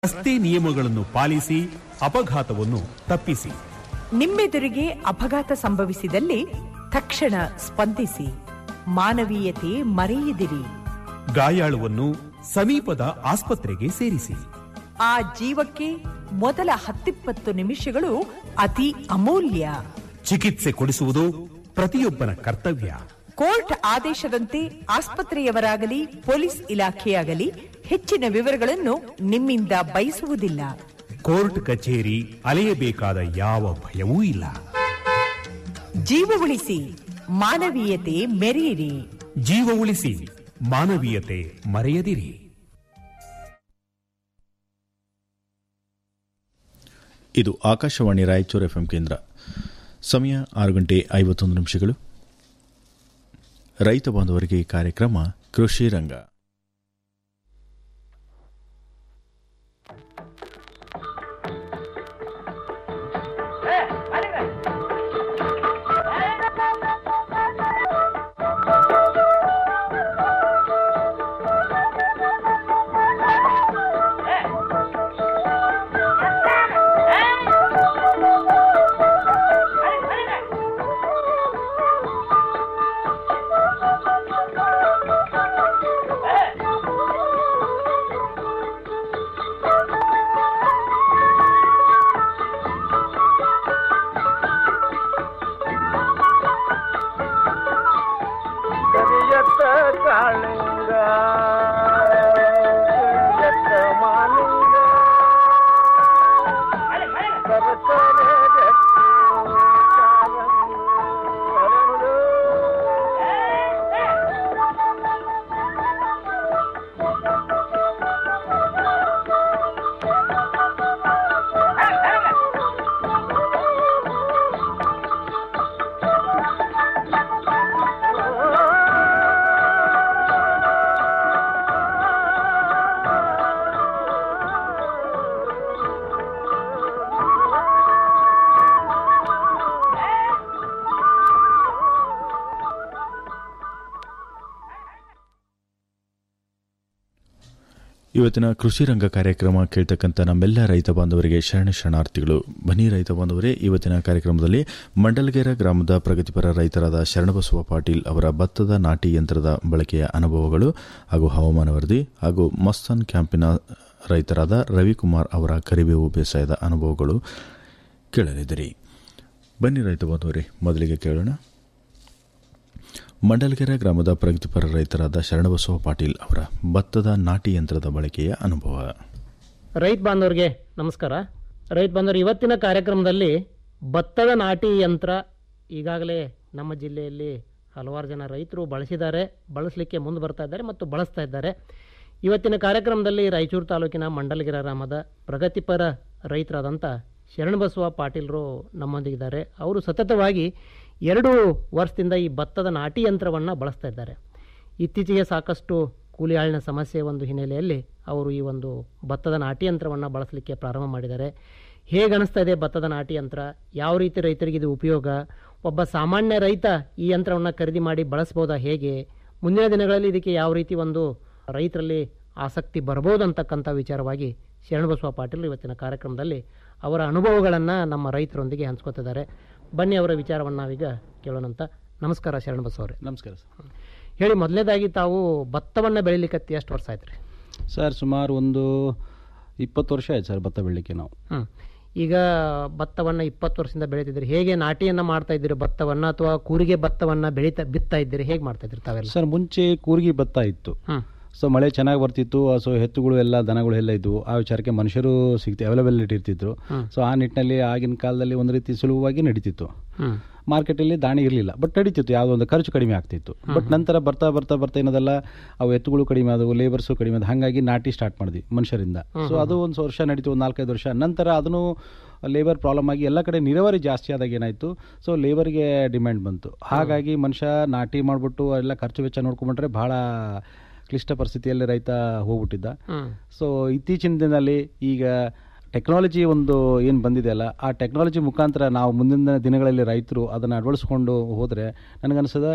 ರಸ್ತೆ ನಿಯಮಗಳನ್ನು ಪಾಲಿಸಿ ಅಪಘಾತವನ್ನು ತಪ್ಪಿಸಿ ನಿಮ್ಮೆದುರಿಗೆ ಅಪಘಾತ ಸಂಭವಿಸಿದಲ್ಲಿ ತಕ್ಷಣ ಸ್ಪಂದಿಸಿ ಮಾನವೀಯತೆ ಮರೆಯದಿರಿ ಗಾಯಾಳುವನ್ನು ಸಮೀಪದ ಆಸ್ಪತ್ರೆಗೆ ಸೇರಿಸಿ ಆ ಜೀವಕ್ಕೆ ಮೊದಲ ಹತ್ತಿಪ್ಪತ್ತು ನಿಮಿಷಗಳು ಅತಿ ಅಮೂಲ್ಯ ಚಿಕಿತ್ಸೆ ಕೊಡಿಸುವುದು ಪ್ರತಿಯೊಬ್ಬನ ಕರ್ತವ್ಯ ಕೋರ್ಟ್ ಆದೇಶದಂತೆ ಆಸ್ಪತ್ರೆಯವರಾಗಲಿ ಪೊಲೀಸ್ ಇಲಾಖೆಯಾಗಲಿ ಹೆಚ್ಚಿನ ವಿವರಗಳನ್ನು ನಿಮ್ಮಿಂದ ಬಯಸುವುದಿಲ್ಲ ಕೋರ್ಟ್ ಕಚೇರಿ ಅಲೆಯಬೇಕಾದ ಯಾವ ಭಯವೂ ಇಲ್ಲ ಜೀವ ಉಳಿಸಿ ಮಾನವೀಯತೆ ಮೆರೆಯಿರಿ ಜೀವ ಉಳಿಸಿ ಮಾನವೀಯತೆ ಮರೆಯದಿರಿ ಇದು ಆಕಾಶವಾಣಿ ರಾಯಚೂರು ಎಫ್ಎಂ ಕೇಂದ್ರ ಸಮಯ ಆರು ಗಂಟೆ ಐವತ್ತೊಂದು ನಿಮಿಷಗಳು ರೈತ ಬಾಂಧವರಿಗೆ ಈ ಕಾರ್ಯಕ್ರಮ ಕೃಷಿ ರಂಗ ಕರಿಯತ್ತ ಕಾಳಿಂಗ ಕರಿಯತ್ತ ಮಾಲಿಂಗ ಕರಕರೆ ಗಟ್ಟಿ ಕಾಲಂಗಿ ಅರಳು. ಇವತ್ತಿನ ಕೃಷಿ ರಂಗ ಕಾರ್ಯಕ್ರಮ ಕೇಳ್ತಕ್ಕಂಥ ನಮ್ಮೆಲ್ಲ ರೈತ ಬಾಂಧವರಿಗೆ ಶರಣ ಶರಣಾರ್ಥಿಗಳು ಬನ್ನಿ ರೈತ ಬಾಂಧವರೇ ಇವತ್ತಿನ ಕಾರ್ಯಕ್ರಮದಲ್ಲಿ ಮಂಡಲಗೇರ ಗ್ರಾಮದ ಪ್ರಗತಿಪರ ರೈತರಾದ ಶರಣಬಸವ ಪಾಟೀಲ್ ಅವರ ಭತ್ತದ ನಾಟಿ ಯಂತ್ರದ ಬಳಕೆಯ ಅನುಭವಗಳು ಹಾಗೂ ಹವಾಮಾನ ವರದಿ ಹಾಗೂ ಮಸ್ತಾನ್ ಕ್ಯಾಂಪಿನ ರೈತರಾದ ರವಿಕುಮಾರ್ ಅವರ ಕರಿಬೇವು ಬೇಸಾಯದ ಅನುಭವಗಳು ಕೇಳಲಿದ್ದೀರಿ ಬನ್ನಿ ರೈತ ಬಾಂಧವರೇ ಮೊದಲಿಗೆ ಕೇಳೋಣ ಮಂಡಲಗೆರೆ ಗ್ರಾಮದ ಪ್ರಗತಿಪರ ರೈತರಾದ ಶರಣಬಸವ ಪಾಟೀಲ್ ಅವರ ಭತ್ತದ ನಾಟಿ ಯಂತ್ರದ ಬಳಕೆಯ ಅನುಭವ ರೈತ ಬಾಂಧವರಿಗೆ ನಮಸ್ಕಾರ ರೈತ ಬಾಂಧವರು ಇವತ್ತಿನ ಕಾರ್ಯಕ್ರಮದಲ್ಲಿ ಭತ್ತದ ನಾಟಿ ಯಂತ್ರ ಈಗಾಗಲೇ ನಮ್ಮ ಜಿಲ್ಲೆಯಲ್ಲಿ ಹಲವಾರು ಜನ ರೈತರು ಬಳಸಿದ್ದಾರೆ ಬಳಸಲಿಕ್ಕೆ ಮುಂದೆ ಬರ್ತಾ ಇದ್ದಾರೆ ಮತ್ತು ಬಳಸ್ತಾ ಇದ್ದಾರೆ ಇವತ್ತಿನ ಕಾರ್ಯಕ್ರಮದಲ್ಲಿ ರಾಯಚೂರು ತಾಲೂಕಿನ ಮಂಡಲಗಿರ ಗ್ರಾಮದ ಪ್ರಗತಿಪರ ರೈತರಾದಂಥ ಶರಣಬಸವ ಪಾಟೀಲರು ನಮ್ಮೊಂದಿಗಿದ್ದಾರೆ ಅವರು ಸತತವಾಗಿ ಎರಡು ವರ್ಷದಿಂದ ಈ ಭತ್ತದ ನಾಟಿ ಯಂತ್ರವನ್ನು ಬಳಸ್ತಾ ಇದ್ದಾರೆ ಇತ್ತೀಚೆಗೆ ಸಾಕಷ್ಟು ಕೂಲಿ ಆಳಿನ ಸಮಸ್ಯೆ ಒಂದು ಹಿನ್ನೆಲೆಯಲ್ಲಿ ಅವರು ಈ ಒಂದು ಭತ್ತದ ನಾಟಿ ಯಂತ್ರವನ್ನು ಬಳಸಲಿಕ್ಕೆ ಪ್ರಾರಂಭ ಮಾಡಿದ್ದಾರೆ ಹೇಗೆ ಅನಿಸ್ತಾ ಇದೆ ಭತ್ತದ ನಾಟಿ ಯಂತ್ರ ಯಾವ ರೀತಿ ರೈತರಿಗೆ ಇದು ಉಪಯೋಗ ಒಬ್ಬ ಸಾಮಾನ್ಯ ರೈತ ಈ ಯಂತ್ರವನ್ನು ಖರೀದಿ ಮಾಡಿ ಬಳಸ್ಬೋದಾ ಹೇಗೆ ಮುಂದಿನ ದಿನಗಳಲ್ಲಿ ಇದಕ್ಕೆ ಯಾವ ರೀತಿ ಒಂದು ರೈತರಲ್ಲಿ ಆಸಕ್ತಿ ಬರ್ಬೋದು ಅಂತಕ್ಕಂಥ ವಿಚಾರವಾಗಿ ಶರಣಬಸವ ಪಾಟೀಲ್ ಇವತ್ತಿನ ಕಾರ್ಯಕ್ರಮದಲ್ಲಿ ಅವರ ಅನುಭವಗಳನ್ನು ನಮ್ಮ ರೈತರೊಂದಿಗೆ ಹಂಚ್ಕೋತಿದ್ದಾರೆ ಬನ್ನಿ ಅವರ ವಿಚಾರವನ್ನು ನಾವೀಗ ಕೇಳೋಣಂತ ನಮಸ್ಕಾರ ಶರಣಬಸವ ಅವರೇ ನಮಸ್ಕಾರ ಸರ್ ಹೇಳಿ ಮೊದಲನೇದಾಗಿ ತಾವು ಭತ್ತವನ್ನು ಬೆಳಿಲಿಕ್ಕೆ ಎಷ್ಟು ವರ್ಷ ಆಯ್ತು ರೀ ಸರ್ ಸುಮಾರು ಒಂದು ಇಪ್ಪತ್ತು ವರ್ಷ ಆಯ್ತು ಸರ್ ಭತ್ತ ಬೆಳಿಲಿಕ್ಕೆ ನಾವು ಹ್ಞೂ ಈಗ ಭತ್ತವನ್ನು ಇಪ್ಪತ್ತು ವರ್ಷದಿಂದ ಬೆಳೀತಿದ್ದೀರಿ ಹೇಗೆ ನಾಟಿಯನ್ನು ಮಾಡ್ತಾ ಇದ್ದೀರಿ ಭತ್ತವನ್ನು ಅಥವಾ ಕೂರಿಗೆ ಭತ್ತವನ್ನು ಬೆಳೀತಾ ಬಿತ್ತಾ ಇದ್ದೀರಿ ಹೇಗೆ ಮಾಡ್ತಾ ಇದ್ದೀರಿ ತಾವೆಲ್ಲ ಸರ್ ಮುಂಚೆ ಕೂರ್ಗಿ ಭತ್ತ ಇತ್ತು ಹ್ಮ್. ಸೊ ಮಳೆ ಚೆನ್ನಾಗಿ ಬರ್ತಿತ್ತು ಸೊ ಎತ್ತುಗಳು ಎಲ್ಲ ದನಗಳು ಎಲ್ಲ ಇದ್ವು ಆ ವಿಚಾರಕ್ಕೆ ಮನುಷ್ಯರು ಸಿಗ್ತಿ ಅವೈಲಬಿಲಿಟಿ ಇರ್ತಿದ್ರು ಸೊ ಆ ನಿಟ್ಟಿನಲ್ಲಿ ಆಗಿನ ಕಾಲದಲ್ಲಿ ಒಂದು ರೀತಿ ಸುಲಭವಾಗಿ ನಡೀತಿತ್ತು ಹ್ಮ್. ಮಾರ್ಕೆಟಲ್ಲಿ ದಾಣಿ ಇರಲಿಲ್ಲ ಬಟ್ ನಡೀತಿತ್ತು ಯಾವುದೋ ಒಂದು ಖರ್ಚು ಕಡಿಮೆ ಆಗ್ತಿತ್ತು ಬಟ್ ನಂತರ ಬರ್ತಾ ಬರ್ತಾ ಬರ್ತಾ ಏನದಲ್ಲ ಅವು ಎತ್ತುಗಳು ಕಡಿಮೆ ಆದವು ಲೇಬರ್ಸು ಕಡಿಮೆ ಆದವು ಹಾಗಾಗಿ ನಾಟಿ ಸ್ಟಾರ್ಟ್ ಮಾಡಿದ್ವಿ ಮನುಷ್ಯರಿಂದ ಸೊ ಅದು ಒಂದು ವರ್ಷ ನಡೀತು ಒಂದು ನಾಲ್ಕೈದು ವರ್ಷ ನಂತರ ಅದನ್ನು ಲೇಬರ್ ಪ್ರಾಬ್ಲಮ್ ಆಗಿ ಎಲ್ಲ ಕಡೆ ನೀರಾವರಿ ಜಾಸ್ತಿ ಆದಾಗ ಏನಾಯಿತು ಸೊ ಲೇಬರ್ಗೆ ಡಿಮ್ಯಾಂಡ್ ಬಂತು ಹಾಗಾಗಿ ಮನುಷ್ಯ ನಾಟಿ ಮಾಡಿಬಿಟ್ಟು ಎಲ್ಲ ಖರ್ಚು ವೆಚ್ಚ ನೋಡ್ಕೊಂಡ್ಬಿಟ್ರೆ ಭಾಳ ಕ್ಲಿಷ್ಟ ಪರಿಸ್ಥಿತಿಯಲ್ಲಿ ರೈತ ಹೋಗ್ಬಿಟ್ಟಿದ್ದ ಹ್ಮ್. ಸೊ ಇತ್ತೀಚಿನ ದಿನದಲ್ಲಿ ಈಗ ಟೆಕ್ನಾಲಜಿ ಒಂದು ಏನು ಬಂದಿದೆಯಲ್ಲ ಆ ಟೆಕ್ನಾಲಜಿ ಮುಖಾಂತರ ನಾವು ಮುಂದಿನ ದಿನಗಳಲ್ಲಿ ರೈತರು ಅದನ್ನು ಅಳವಡಿಸ್ಕೊಂಡು ಹೋದರೆ ನನಗನ್ಸದ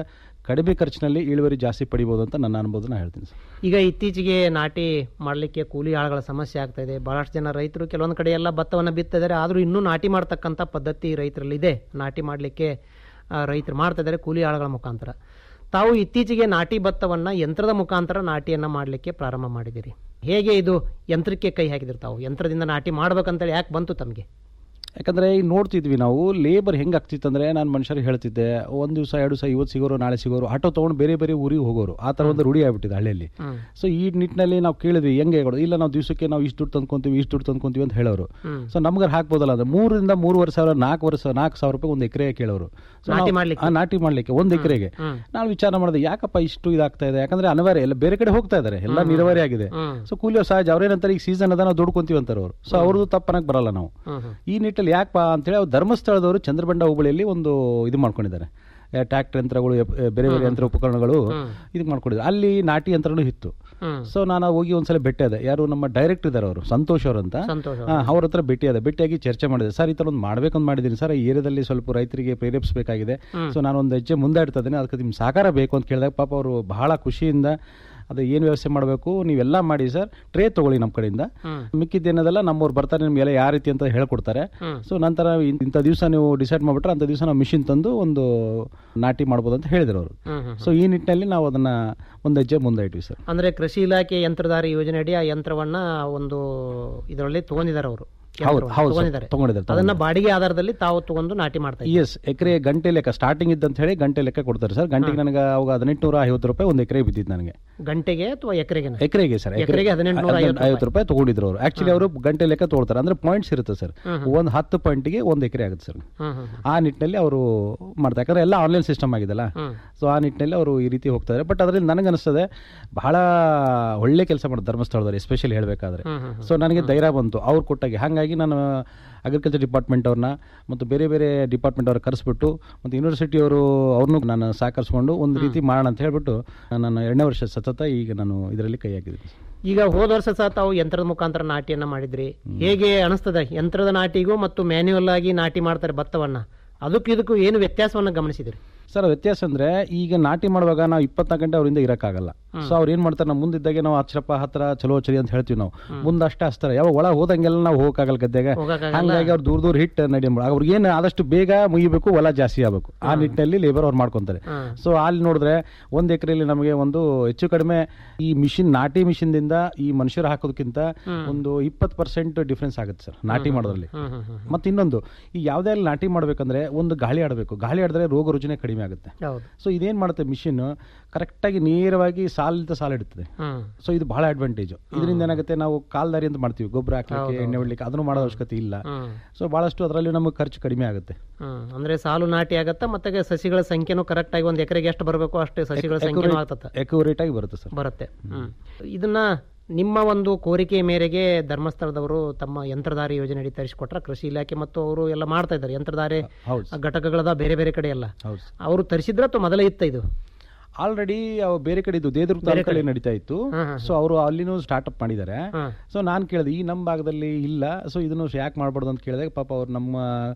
ಕಡಿಮೆ ಖರ್ಚಿನಲ್ಲಿ ಇಳುವರಿ ಜಾಸ್ತಿ ಪಡಿಬೋದು ಅಂತ ನನ್ನ ಅನುಭವನ ಹೇಳ್ತೀನಿ ಸರ್ ಈಗ ಇತ್ತೀಚೆಗೆ ನಾಟಿ ಮಾಡಲಿಕ್ಕೆ ಕೂಲಿ ಆಳುಗಳ ಸಮಸ್ಯೆ ಆಗ್ತಾ ಇದೆ ಬಹಳಷ್ಟು ಜನ ರೈತರು ಕೆಲವೊಂದು ಕಡೆ ಎಲ್ಲ ಭತ್ತವನ್ನು ಬಿತ್ತಿದ್ದಾರೆ ಆದರೂ ಇನ್ನೂ ನಾಟಿ ಮಾಡ್ತಕ್ಕಂಥ ಪದ್ಧತಿ ರೈತರಲ್ಲಿ ಇದೆ ನಾಟಿ ಮಾಡಲಿಕ್ಕೆ ರೈತರು ಮಾಡ್ತಾ ಇದ್ದಾರೆ ಕೂಲಿ ಆಳುಗಳ ಮುಖಾಂತರ ತಾವು ಇತ್ತೀಚೆಗೆ ನಾಟಿ ಭತ್ತವನ್ನು ಯಂತ್ರದ ಮುಖಾಂತರ ನಾಟಿಯನ್ನು ಮಾಡಲಿಕ್ಕೆ ಪ್ರಾರಂಭ ಮಾಡಿದ್ದೀರಿ ಹೇಗೆ ಇದು ಯಂತ್ರಕ್ಕೆ ಕೈ ಹಾಕಿದಿರಿ ತಾವು ಯಂತ್ರದಿಂದ ನಾಟಿ ಮಾಡ್ಬೇಕಂತೇಳಿ ಯಾಕೆ ಬಂತು ತಮಗೆ ಯಾಕಂದ್ರೆ ಈಗ ನೋಡ್ತಿದ್ವಿ ನಾವು ಲೇಬರ್ ಹೆಂಗ್ ಆಗ್ತಿತ್ತು ಅಂದ್ರೆ ನಾನು ಮನುಷ್ಯರಿಗೆ ಹೇಳ್ತಿದ್ದೆ ಒಂದ್ ದಿವಸ ಎರಡು ದಿವಸ ಇವತ್ತು ಸಿಗೋರು ನಾಳೆ ಸಿಗೋರು ಆಟೋ ತಗೊಂಡು ಬೇರೆ ಬೇರೆ ಊರಿಗೆ ಹೋಗೋರು ಆ ತರ ಒಂದು ರೂಢಿ ಆಗ್ಬಿಟ್ಟಿದೆ ಹಳ್ಳಿಯಲ್ಲಿ ಸೊ ಈ ನಿಟ್ಟಿನಲ್ಲಿ ನಾವು ಕೇಳಿದ್ವಿ ಹೆಂಗೆ ಹೇಳೋದು ಇಲ್ಲ ನಾವು ದಿವಸಕ್ಕೆ ನಾವು ಇಷ್ಟು ದುಡ್ಡು ತಂದ್ಕೊಂತೀವಿ ಇಷ್ಟು ದುಡ್ಡು ತಂದ್ಕೊಂತೀವಿ ಅಂತ ಹೇಳೋರು ಸೊ ನಮ್ಗೆ ಹಾಕ್ಬೋದಲ್ಲ ಅಂದ್ರೆ ಮೂರರಿಂದ ಮೂರುವರೆ ಸಾವಿರ ನಾಲ್ಕು ವರ್ಷ ನಾಲ್ಕು ಸಾವಿರ ರೂಪಾಯಿ ಒಂದು ಎಕರೆ ಕೇಳೋರು So ನಾಟಿ ನಾವು- ಮಾಡ್ಲಿಕ್ಕೆ? ಆ, ನಾಟಿ ಮಾಡ್ಲಿಕ್ಕೆ ಒಂದು ಎಕರೆಗೆ ನಾವು ವಿಚಾರ ಮಾಡಿದೆ ಯಾಕಪ್ಪ ಇಷ್ಟು ಇದಾಗ್ತಾ ಇದೆ ಯಾಕಂದ್ರೆ ಅನಿವಾರ್ಯ ಎಲ್ಲ ಬೇರೆ ಕಡೆ ಹೋಗ್ತಾ ಇದಾರೆ ಎಲ್ಲ ನೀರಾವರಿ ಆಗಿದೆ ಸೊ ಕೂಲಿಯವ್ರು ಸಹಜ ಅವ್ರೇನಂತಾರೆ ಈಗ ಸೀಸನ್ ಅದ ನಾವು ದುಡ್ಕೊಂತೀವಿ ಅಂತಾರೆ ಅವರು ಸೊ ಅವ್ರದ್ದು ತಪ್ಪನಕ್ ಬರಲ್ಲ ನಾವು ಈ ನಿಟ್ಟಲ್ಲಿ ಯಾಕಪ್ಪ ಅಂತೇಳಿ ಅವ್ರು ಧರ್ಮಸ್ಥಳದವರು ಚಂದ್ರಬಂಡ ಹೋಬಳಿಯಲ್ಲಿ ಒಂದು ಇದು ಮಾಡ್ಕೊಂಡಿದ್ದಾರೆ ಟ್ರ್ಯಾಕ್ಟರ್ ಯಂತ್ರಗಳು ಎಪ್- ಬೇರೆ ಬೇರೆ ಯಂತ್ರ ಉಪಕರಣಗಳು ಇದು ಮಾಡ್ಕೊಂಡಿದ್ದಾರೆ ಅಲ್ಲಿ ನಾಟಿ ಯಂತ್ರನೂ ಇತ್ತು ಸೊ ನಾನು ಹೋಗಿ ಒಂದ್ಸಲ ಭೇಟಿ ಆದೆ ಯಾರು ನಮ್ಮ ಡೈರೆಕ್ಟರ್ ಇದ್ದಾರೆ ಅವರು ಸಂತೋಷ್ ಅವರು ಅಂತ ಸಂತೋಷ್ ಹಾ, ಅವ್ರ ಹತ್ರ ಭೇಟಿ ಆದ ಭೇಟಿಯಾಗಿ ಚರ್ಚೆ ಮಾಡಿದೆ ಸರ್ ಈ ತರ ಒಂದು ಮಾಡ್ಬೇಕಂತ ಮಾಡಿದ್ದೀನಿ ಸರ್ ಈ ಏರಿಯಾದಲ್ಲಿ ಸ್ವಲ್ಪ ರೈತರಿಗೆ ಪ್ರೇರೇಪಿಸಬೇಕಾಗಿದೆ ಸೊ ನಾನು ಒಂದು ಹೆಜ್ಜೆ ಮುಂದೆ ಇಡ್ತಾ ಇದ್ದೀನಿ ಅದಕ್ಕೆ ನಿಮ್ ಸಹಕಾರ ಬೇಕು ಅಂತ ಕೇಳಿದಾಗ ಪಾಪ ಅವರು ಬಹಳ ಖುಷಿಯಿಂದ ಅದು ಏನು ವ್ಯವಸ್ಥೆ ಮಾಡಬೇಕು ನೀವೆಲ್ಲ ಮಾಡಿ ಸರ್ ಟ್ರೇ ತಗೊಳ್ಳಿ ನಮ್ಮ ಕಡೆಯಿಂದ ಮಿಕ್ಕಿದ್ದೇನದಲ್ಲ ನಮ್ಮವ್ರು ಬರ್ತಾರೆ ನಿಮ್ಗೆಲ್ಲ ಯಾವ ರೀತಿ ಅಂತ ಹೇಳ್ಕೊಡ್ತಾರೆ ಸೊ ನಂತರ ಇನ್- ಇಂಥ ದಿವಸ ನೀವು ಡಿಸೈಡ್ ಮಾಡ್ಬಿಟ್ರೆ ಅಂಥ ದಿವಸ ನಾವು ಮಿಷಿನ್ ತಂದು ಒಂದು ನಾಟಿ ಮಾಡ್ಬೋದು ಅಂತ ಹೇಳಿದ್ರು ಅವರು ಸೊ ಈ ನಿಟ್ಟಿನಲ್ಲಿ ನಾವು ಅದನ್ನ ಒಂದು ಹೆಜ್ಜೆ ಮುಂದೆ ಇಟ್ವಿ ಸರ್ ಅಂದ್ರೆ ಕೃಷಿ ಇಲಾಖೆ ಯಂತ್ರಧಾರಿ ಯೋಜನೆ ಅಡಿ ಆ ಯಂತ್ರವನ್ನ ಒಂದು ಇದರಲ್ಲಿ ತಗೊಂಡಿದ್ದಾರೆ ಅವರು ಹೌದು ಹೌದು ಸರ್, ತಗೊಂಡಿದ್ದಾರೆ ತಗೊಂಡಿದ್ದಾರೆ ಅದನ್ನ ಬಾಡಿಗೆ ಆಧಾರದಲ್ಲಿ ತಾವು ತಗೊಂಡು ನಾಟಿ ಮಾಡ್ತಾ ಇದ್ದಾರೆ ಎಸ್ ಎಕರೆ ಗಂಟೆ ಲೆಕ್ಕ ಸ್ಟಾರ್ಟಿಂಗ್ ಇದ್ದಂತ ಹೇಳಿ ಗಂಟೆ ಲೆಕ್ಕ ಕೊಡ್ತಾರೆ ಸರ್ ಗಂಟೆಗೆ ನನಗೆ ಅವಾಗ ಹದಿನೆಂಟುನೂರ ಐವತ್ತು ರೂಪಾಯಿ ಒಂದು ಎಕರೆ ಬಿದ್ದಿದ್ದು ನನಗೆ ಗಂಟೆಗೆ ಅಥವಾ ಎಕರೆಗೆ ಎಕರೆಗೆ ಸರ್ ಎಕರೆಗೆ ಹದಿನೆಂಟುನೂರ ಐವತ್ತು ಐವತ್ತು ರೂಪಾಯಿ ತಗೊಂಡಿದ್ರು ಅವರು ಆಕ್ಚುಲಿ ಅವರು ಗಂಟೆ ಲೆಕ್ಕ ತಗೊಳ್ತಾರೆ ಅಂದ್ರೆ ಪಾಯಿಂಟ್ಸ್ ಇರುತ್ತೆ ಸರ್ ಒಂದು ಹತ್ತು ಪಾಯಿಂಟ್ಗೆ ಒಂದು ಎಕರೆ ಆಗುತ್ತೆ ಸರ್ ಹ್ಮ್ ಹ್ಮ್ ಆ ನಿಟ್ಟಿನಲ್ಲಿ ಅವರು ಮಾಡ್ತಾರೆ ಯಾಕಂದ್ರೆ ಎಲ್ಲ ಆನ್ಲೈನ್ ಸಿಸ್ಟಮ್ ಆಗಿದೆಲ್ಲ ಸೊ ಆ ನಿಟ್ಟಿನಲ್ಲಿ ಅವರು ಈ ರೀತಿ ಹೋಗ್ತಾ ಇದ್ದಾರೆ ಬಟ್ ಅದರಲ್ಲಿ ನನಗೆ ಅನಿಸ್ತದೆ ಬಹಳ ಒಳ್ಳೆ ಕೆಲಸ ಮಾಡೋದು ಧರ್ಮಸ್ಥಳದವ್ರು ಎಸ್ಪೆಷಲಿ ಹೇಳಬೇಕಾದ್ರೆ ಸೊ ನನಗೆ ಧೈರ್ಯ ಬಂತು ಅವ್ರು ಕೊಟ್ಟಾಗೆ ಹಾಗಾಗಿ ನಾನು ಅಗ್ರಿಕಲ್ಚರ್ ಡಿಪಾರ್ಟ್ಮೆಂಟ್ ಅವ್ರನ್ನ ಮತ್ತು ಬೇರೆ ಬೇರೆ ಡಿಪಾರ್ಟ್ಮೆಂಟ್ ಅವ್ರ ಕರೆಸ್ಬಿಟ್ಟು ಮತ್ತು ಯೂನಿವರ್ಸಿಟಿ ಅವರು ಅವ್ರನ್ನೂ ನಾನು ಸಹಕರಿಸ್ಕೊಂಡು ಒಂದು ರೀತಿ ಮಾಡೋಣ ಅಂತ ಹೇಳ್ಬಿಟ್ಟು ನಾನು ಎರಡನೇ ವರ್ಷ ಸತತ ಈಗ ನಾನು ಇದರಲ್ಲಿ ಕೈ ಹಾಕಿದ್ದೀನಿ ಈಗ ಹೋದ ವರ್ಷ ಸಹ ತಾವು ಯಂತ್ರದ ಮುಖಾಂತರ ನಾಟಿಯನ್ನ ಮಾಡಿದ್ರಿ ಹೇಗೆ ಅನಿಸ್ತದೆ ಯಂತ್ರದ ನಾಟಿಗೂ ಮತ್ತು ಮ್ಯಾನ್ಯುವಲ್ ಆಗಿ ನಾಟಿ ಮಾಡ್ತಾರೆ ಭತ್ತವನ್ನ ಅದಕ್ಕೂ ಇದಕ್ಕೂ ಏನು ವ್ಯತ್ಯಾಸವನ್ನ ಗಮನಿಸಿದ್ರಿ ಸರ್ ವ್ಯತ್ಯಾಸ ಅಂದ್ರೆ ಈಗ ನಾಟಿ ಮಾಡುವಾಗ ನಾವು ಇಪ್ಪತ್ನಾಲ್ಕು ಗಂಟೆ ಅವರಿಂದ ಇರಕ್ಕಾಗಲ್ಲ ಸೊ ಅವ್ರು ಏನ್ ಮಾಡ್ತಾರೆ ನಾವು ಮುಂದಿದ್ದಾಗೆ ನಾವು ಹಚ್ಚರಪ್ಪ ಹತ್ರ ಚಲೋ ಚರಿ ಅಂತ ಹೇಳ್ತೀವಿ ನಾವು ಮುಂದೆ ಅಷ್ಟೇ ಹಚ್ತಾರೆ ಯಾವಾಗ ಒಳ ಹೋದಂಗೆಲ್ಲ ನಾವು ಹೋಗಕ್ಕಾಗಲ್ಲ ಗದ್ದೆಗೆ ಹೋಗಕ್ಕಾಗಲ್ಲ. ಹಂಗಾಗಿ ಅವ್ರು ದೂರ ದೂರ ಹಿಟ್ ನಡಿ ಅವ್ರಿಗೆ ಏನು ಆದಷ್ಟು ಬೇಗ ಮುಗಿಬೇಕು ಹೊಲ ಜಾಸ್ತಿ ಆಗ್ಬೇಕು ಆ ನಿಟ್ಟಿನಲ್ಲಿ ಲೇಬರ್ ಅವ್ರು ಮಾಡ್ಕೊಂತಾರೆ ಸೊ ಅಲ್ಲಿ ನೋಡಿದ್ರೆ ಒಂದ್ ಎಕರೆಯಲ್ಲಿ ನಮಗೆ ಒಂದು ಹೆಚ್ಚು ಕಡಿಮೆ ಈ ಮಿಷಿನ್ ನಾಟಿ ಮಿಷಿನ್ ದಿಂದ ಈ ಮನುಷ್ಯರು ಹಾಕೋದಕ್ಕಿಂತ ಒಂದು ಇಪ್ಪತ್ತು ಪರ್ಸೆಂಟ್ ಡಿಫ್ರೆನ್ಸ್ ಆಗುತ್ತೆ ಸರ್ ನಾಟಿ ಮಾಡೋದ್ರಲ್ಲಿ ಮತ್ತೆ ಇನ್ನೊಂದು ಈ ಯಾವ್ದೇ ಅಲ್ಲಿ ನಾಟಿ ಮಾಡ್ಬೇಕಂದ್ರೆ ಒಂದು ಗಾಳಿ ಆಡಬೇಕು ಗಾಳಿ ಆಡಿದ್ರೆ ರೋಗ ರುಜಿನ ಕಡಿಮೆ ಆಗುತ್ತೆ ಹೌದು ಸೊ ಇದೇನ್ ಮಾಡುತ್ತೆ ಮಿಷಿನ್ ಕರೆಕ್ಟಾಗಿ ನೇರವಾಗಿ ಸಾಲಿಂದ ಸಾಲ ಇಡುತ್ತದೆ ಹ್ಮ್ ಸೊ ಇದು ಬಹಳ ಅಡ್ವಾಂಟೇಜ್ ಇದರಿಂದ ಏನಾಗುತ್ತೆ ನಾವು ಕಾಲ್ದಾರಿ ಅಂತ ಮಾಡ್ತೀವಿ ಗೊಬ್ಬರ ಹಾಕ್ಲಿಕ್ಕೆ ಎಣ್ಣೆ ಹೊಡ್ಲಿಕ್ಕೆ ಅದನ್ನು ಮಾಡೋ ಅವಶ್ಯಕತೆ ಇಲ್ಲ ಹ್ಮ್ ಸೊ ಬಹಳಷ್ಟು ಅದರಲ್ಲಿ ನಮಗೆ ಖರ್ಚು ಕಡಿಮೆ ಆಗುತ್ತೆ ಹ್ಮ್ ಅಂದ್ರೆ ಸಾಲು ನಾಟಿ ಆಗತ್ತ ಮತ್ತೆ ಸಸಿಗಳ ಸಂಖ್ಯೆನೂ ಕರೆಕ್ಟ್ ಆಗಿ ಒಂದ್ ಎಕರೆಗೆ ಎಷ್ಟು ಬರಬೇಕು ಅಷ್ಟೇ ಸಸಿಗಳ ಸಂಖ್ಯೆನೂ ಆಗ್ತತ್ತ ಎಕ್ಯುರೇಟ್ ಆಗಿ ಬರುತ್ತೆ ಸರ್ ಬರುತ್ತೆ ಹ್ಮ್ ಇದನ್ನ ನಿಮ್ಮ ಒಂದು ಕೋರಿಕೆ ಮೇರೆಗೆ ಧರ್ಮಸ್ಥಳದವರು ತಮ್ಮ ಯಂತ್ರಧಾರಿ ಯೋಜನೆ ಅಡಿ ತರಿಸಿಕೊಟ್ರ ಕೃಷಿ ಇಲಾಖೆ ಮತ್ತು ಅವರು ಎಲ್ಲ ಮಾಡ್ತಾ ಇದ್ದಾರೆ ಯಂತ್ರಧಾರಿ ಹೌದು ಘಟಕಗಳದ ಬೇರೆ ಬೇರೆ ಕಡೆ ಎಲ್ಲ ಹೌದು ಅವರು ತರಿಸಿದ್ರ ಅಥವಾ ಮೊದಲೇ ಇತ್ತ ಇದು ಆಲ್ರೆಡಿ ಬೇರೆ ಕಡೆ ಇದ್ದು ದೇದುರ್ಗ ತಾಲೂಕಲ್ಲಿ ನಡೀತಾ ಇತ್ತು ಸೊ ಅವರು ಅಲ್ಲಿನೂ ಸ್ಟಾರ್ಟ್ಅಪ್ ಮಾಡಿದ್ದಾರೆ ಹ್ಮ್. ಸೊ ನಾನು ಕೇಳಿದೆ ಈ ನಮ್ಮ ಭಾಗದಲ್ಲಿ ಇಲ್ಲ ಸೊ ಇದನ್ನು ಯಾಕೆ ಮಾಡ್ಬಾರ್ದು ಅಂತ ಕೇಳಿದಾಗ ಪಾಪ ಅವ್ರು ನಮ್ಮ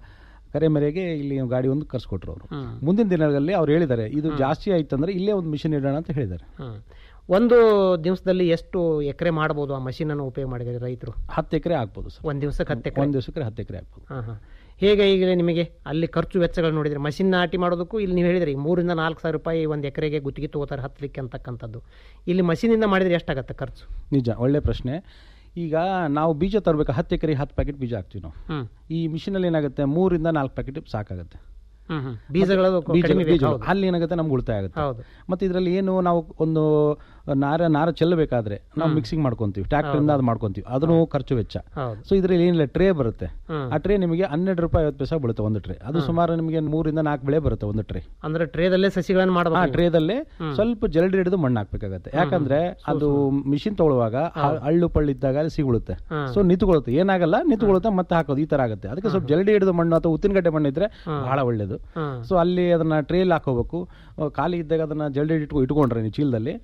ಕರೆ ಮೇರೆಗೆ ಇಲ್ಲಿ ಗಾಡಿ ಒಂದು ಕರ್ಸ್ಕೊಟ್ರು ಅವರು ಮುಂದಿನ ದಿನಗಳಲ್ಲಿ ಅವ್ರು ಹೇಳಿದ್ದಾರೆ ಇದು ಜಾಸ್ತಿ ಆಯ್ತಂದ್ರೆ ಇಲ್ಲೇ ಒಂದು ಮಿಷಿನ್ ಇಡೋಣ ಅಂತ ಹೇಳಿದ್ದಾರೆ ಹ್ಮ್. ಒಂದು ದಿವಸದಲ್ಲಿ ಎಷ್ಟು ಎಕರೆ ಮಾಡಬಹುದು ಆ ಮಷೀನ್ ಅನ್ನು ಉಪಯೋಗ ಮಾಡಿದ್ದಾರೆ ರೈತರು ಹತ್ತು ಎಕರೆ ಆಗ್ಬೋದು ಸರ್ ಒಂದ್ ದಿವಸಕ್ಕೆ ಹತ್ತು ಎಕರೆ ಒಂದು ದಿವಸಕ್ಕೆ ಹತ್ತು ಎಕರೆ ಆಗ್ಬೋದು ಹಾ ಹಾ ಹೇಗೆ ಈಗ ನಿಮಗೆ ಅಲ್ಲಿ ಖರ್ಚು ವೆಚ್ಚಗಳು ನೋಡಿದ್ರೆ ಮಷಿನ್ ನಾಟಿ ಮಾಡೋದಕ್ಕೂ ಇಲ್ಲಿ ನೀವು ಹೇಳಿದ್ರಿ ಮೂರಿಂದ ನಾಲ್ಕು ಸಾವಿರ ರೂಪಾಯಿ ಒಂದು ಎಕರೆಗೆ ಗುತ್ತಿಗೆ ತಗೋತಾರೆ ಹತ್ತಲಿಕ್ಕೆ ಅಂತಕ್ಕಂಥದ್ದು ಇಲ್ಲಿ ಮಷೀನಿಂದ ಮಾಡಿದ್ರೆ ಎಷ್ಟಾಗತ್ತೆ ಖರ್ಚು ನಿಜ ಒಳ್ಳೆ ಪ್ರಶ್ನೆ ಈಗ ನಾವು ಬೀಜ ತರಬೇಕು ಹತ್ತು ಎಕರೆ ಹತ್ತು ಪ್ಯಾಕೆಟ್ ಬೀಜ ಹಾಕ್ತೀವಿ ನಾವು ಹ್ಮ್ ಈ ಮಿಷಿನಲ್ಲಿ ಏನಾಗುತ್ತೆ ಮೂರಿಂದ ನಾಲ್ಕು ಪ್ಯಾಕೆಟ್ ಸಾಕಾಗುತ್ತೆ ಹ್ಮ್ ಹ್ಮ್ ಬೀಜಗಳು ಬೀಜ ಕಡಿಮೆ ಬೇಕು. ಬೀಜ ಹೌದು. ಅಲ್ಲಿ ಏನಾಗುತ್ತೆ ನಮ್ಗೆ ಉಳಿತಾಯ ಆಗುತ್ತೆ ಹೌದು ಮತ್ತೆ ಇದರಲ್ಲಿ ಏನು ನಾವು ಒಂದು ನಾರ ನಾರ ಚೆಲ್ಲಬೇಕಾದ್ರೆ ನಾವು ಮಿಕ್ಸಿಂಗ್ ಮಾಡ್ಕೊಂತೀವಿ ಟ್ರ್ಯಾಕ್ಟರ್ ಇಂದ ಅದು ಮಾಡ್ಕೊಂತೀವಿ ಅದನ್ನು ಖರ್ಚು ವೆಚ್ಚ ಹೌದು ಸೊ ಇದರಲ್ಲಿ ಏನಿಲ್ಲ ಟ್ರೇ ಬರುತ್ತೆ ಹ್ಮ್. ಆ ಟ್ರೇ ನಿಮಗೆ ಹನ್ನೆರಡು ರೂಪಾಯಿ ಐವತ್ತು ಪೈಸೆ ಬೀಳುತ್ತೆ ಒಂದು ಟ್ರೇ ಅದು ಸುಮಾರು ನಿಮಗೆ ಮೂರಿಂದ ನಾಲ್ಕು ಬೆಳೆ ಬರುತ್ತೆ ಒಂದು ಟ್ರೇ ಅಂದ್ರೆ ಟ್ರೇದಲ್ಲೇ ಸಸಿಗಳನ್ನು ಆ ಮಾಡಬೇಕು ಟ್ರೇದಲ್ಲಿ ಸ್ವಲ್ಪ ಜಲ್ಡಿ ಹಿಡಿದು ಮಣ್ಣು ಹಾಕ್ಬೇಕಾಗತ್ತೆ ಯಾಕಂದ್ರೆ ಅದು ಮಿಷಿನ್ ತಗೊಳ್ಳುವಾಗ ಹ- ಹಳ್ಳು ಪಳ್ಳು ಇದ್ದಾಗ ಅಲ್ಲಿ ಸಿಗುಳುತ್ತೆ ಸೊ ನಿಂತ್ಕೊಳ್ಳುತ್ತೆ ಏನಾಗಲ್ಲ ನಿಂತ್ಕೊಳ್ಳುತ್ತೆ ಮತ್ತೆ ಹಾಕೋದು ಈ ತರ ಆಗುತ್ತೆ ಅದಕ್ಕೆ ಸ್ವಲ್ಪ ಜಲ್ಡಿ ಹಿಡಿದು ಮಣ್ಣು ಅಥವಾ ಉತ್ತಿನಗಡ್ಡೆ ಮಣ್ಣು ಇದ್ರೆ ಬಹಳ ಒಳ್ಳೇದು ಹ್ಮ್. ಸೊ ಅಲ್ಲಿ ಅದನ್ನ ಟ್ರೇಲ್ ಹಾಕೋಬೇಕು ಅಹ್ ಖಾಲಿ ಇದ್ದಾಗ ಅದನ್ನ ಜಲ್ಡಿ ಇಟ್ಕೊ ಇಟ್ಕೊಂಡ್ರೆ ನೀವು ಚೀಲದಲ್ಲಿ ಆ